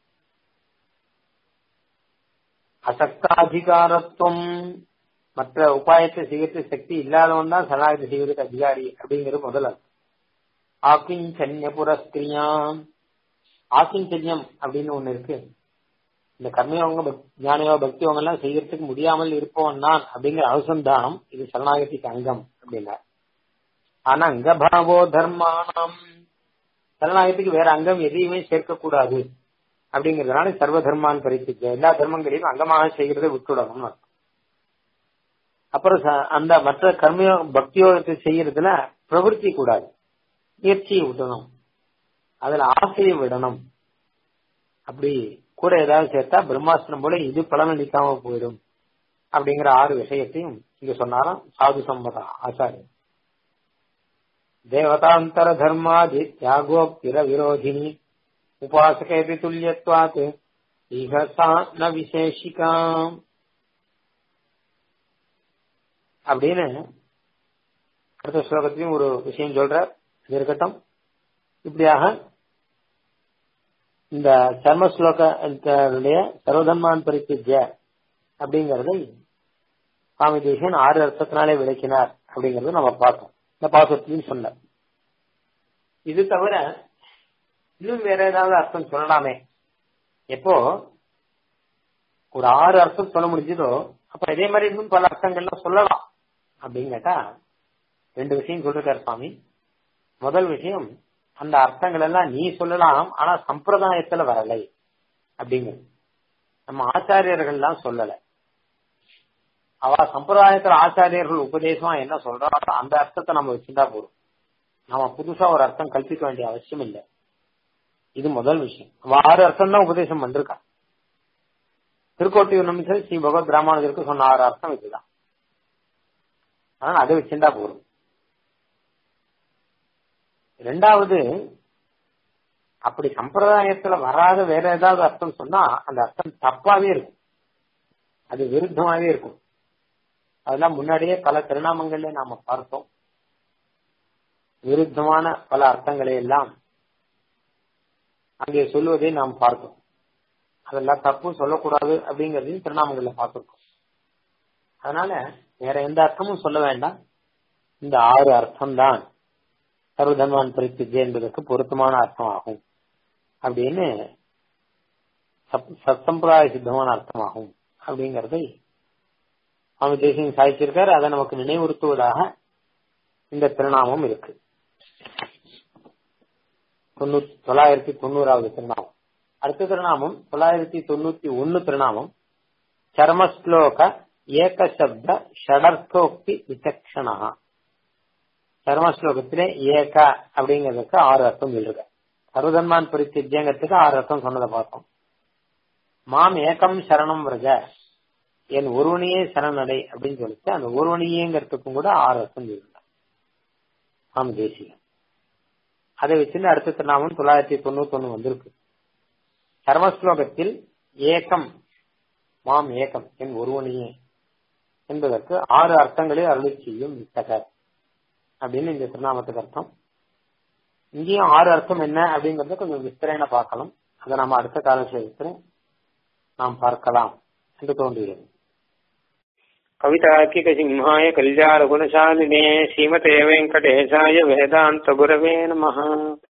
அசக்தாதிகாரத்துவம் மற்ற உபாயத்தை செய்யறதுக்கு சக்தி இல்லாதவன் தான் சரணாகதி செய்வதற்கு அதிகாரி அப்படிங்கிறது முதல் அர்த்தம் ஆக்கிஞ்சன்ய புரஸ்கிரியாம் ஆக்கிஞ்சன்யம் அப்படின்னு ஒண்ணு இருக்கு இந்த கர்மயோக ஞானயோ பக்தியோகம் எல்லாம் செய்யறதுக்கு முடியாமல் இருப்பவன் நான் அப்படிங்கிற அனுசந்தானம் இது சரணாகதிக்கு அங்கம் அப்படின்னா ஆனா அங்கபாவோ தர்மானம் சரணாகத்துக்கு வேற அங்கம் எதையுமே சேர்க்கக்கூடாது அப்படிங்கறதுனால சர்வ தர்மான் பரிசிக்க எல்லா தர்மங்களையும் அங்கமாக செய்கிறத விட்டுடணும் அப்புறம் அந்த மற்ற கர்மயோ பக்தியோகத்தை செய்யறதுல பிரவருத்தி கூடாது முயற்சியை விடணும் அதுல ஆசையை விடணும் அப்படி கூட ஏதாவது சேர்த்தா பிரம்மாஸ்திரம் போல இது பலனளிக்காம போயிடும் அப்படிங்கிற ஆறு விஷயத்தையும் இங்க சொன்னாராம் சாது சம்பதா ஆச்சாரியன் தேவதாந்தர தர்மாதி தியாகோக்திர விரோதினி உபாசகேபி துல்லியத்வாத் ஈகசா ந விசேஷிகாம் அப்படின்னு அடுத்த ஸ்லோகத்திலையும் ஒரு விஷயம் சொல்ற இது இருக்கட்டும் இப்படியாக இந்த சர்ம ஸ்லோகனுடைய சர்வதன்மான் பரித்திய அப்படிங்கறதை சுவாமி தேசியன் ஆறு அர்த்தத்தினாலே விளக்கினார் அப்படிங்கறத நம்ம பார்த்தோம் இந்த பாசத்திலையும் சொன்ன இது தவிர இன்னும் வேற ஏதாவது அர்த்தம் சொல்லலாமே எப்போ ஒரு ஆறு அர்த்தம் சொல்ல முடிஞ்சதோ அப்ப இதே மாதிரி இன்னும் பல அர்த்தங்கள்லாம் சொல்லலாம் அப்படின்னு கேட்டா ரெண்டு விஷயம் சொல்லிருக்காரு சுவாமி முதல் விஷயம் அந்த அர்த்தங்கள் எல்லாம் நீ சொல்லலாம் ஆனா சம்பிரதாயத்துல வரலை அப்படிங்கிறது நம்ம ஆச்சாரியர்கள்லாம் சொல்லல அவ சம்பிரதாயத்துல ஆச்சாரியர்கள் உபதேசமா என்ன சொல்றாரோ அந்த அர்த்தத்தை நம்ம வச்சுட்டா போதும் நாம புதுசா ஒரு அர்த்தம் கல்பிக்க வேண்டிய அவசியம் இல்லை இது முதல் விஷயம் அவ ஆறு அர்த்தம் தான் உபதேசம் பண்ணிருக்கா திருக்கோட்டியூர் நிமிஷம் ஸ்ரீ பகவத் ராமானுஜருக்கு சொன்ன ஆறு அர்த்தம் இதுதான் அதனால அதை வச்சுட்டா போதும் ரெண்டாவது அப்படி சம்பிரதாயத்துல வராத வேற ஏதாவது அர்த்தம் சொன்னா அந்த அர்த்தம் தப்பாவே இருக்கும் அது விருத்தமாவே இருக்கும் அதெல்லாம் முன்னாடியே பல திருநாமங்கள்ல நாம பார்த்தோம் விருத்தமான பல அர்த்தங்களை எல்லாம் அங்கே சொல்லுவதை நாம் பார்த்தோம் அதெல்லாம் தப்பு சொல்லக்கூடாது அப்படிங்கறதையும் திருநாமங்கள்ல பார்த்திருக்கோம் அதனால வேற எந்த அர்த்தமும் சொல்ல வேண்டாம் இந்த ஆறு அர்த்தம் தான் சர்வதன்வான் பரித்திஜை என்பதற்கு பொருத்தமான அர்த்தம் ஆகும் அப்படின்னு சத்சம்பிரதாய சித்தமான அர்த்தமாகும் அப்படிங்கறதை சுவாமி தேசியம் சாதிச்சிருக்காரு அதை நமக்கு நினைவுறுத்துவதாக இந்த திருநாமம் இருக்கு தொண்ணூத்தி தொள்ளாயிரத்தி தொண்ணூறாவது திருநாமம் அடுத்த திருநாமம் தொள்ளாயிரத்தி தொண்ணூத்தி ஒன்னு திருநாமம் சர்மஸ்லோக ஏகசப்த ஷடர்த்தோக்தி விசக்ஷணா சர்மஸ்லோகத்திலே ஏக அப்படிங்கிறதுக்கு ஆறு அர்த்தம் சொல்லிருக்க சர்வதன்மான் பரித்தியங்கிறதுக்கு ஆறு அர்த்தம் சொன்னதை பார்த்தோம் மாம் ஏகம் சரணம் விரஜ என் ஒருவனையே சரணடை அப்படின்னு சொல்லிட்டு அந்த ஒருவனையேங்கிறதுக்கும் கூட ஆறு அர்த்தம் சொல்லிருக்காங்க மாம் தேசியம் அதை வச்சுட்டு அடுத்த திருநாமம் தொள்ளாயிரத்தி தொண்ணூத்தி ஒண்ணு வந்திருக்கு சர்மஸ்லோகத்தில் ஏகம் மாம் ஏகம் என் ஒருவனையே என்பதற்கு ஆறு அர்த்தங்களை அருளி செய்யும் வித்தகர் அப்படின்னு இந்த திருநாமத்துக்கு அர்த்தம் இங்கேயும் ஆறு அர்த்தம் என்ன அப்படிங்கறத கொஞ்சம் விஸ்தரேன பார்க்கலாம் அதை நாம அடுத்த காலத்தில் நாம் பார்க்கலாம் என்று தோன்றுகிறது கவிதாக்கிக சிம்ஹாய கல்யாண குணசாலினே ஸ்ரீமதே வெங்கடேசாய வேதாந்த குரவே நம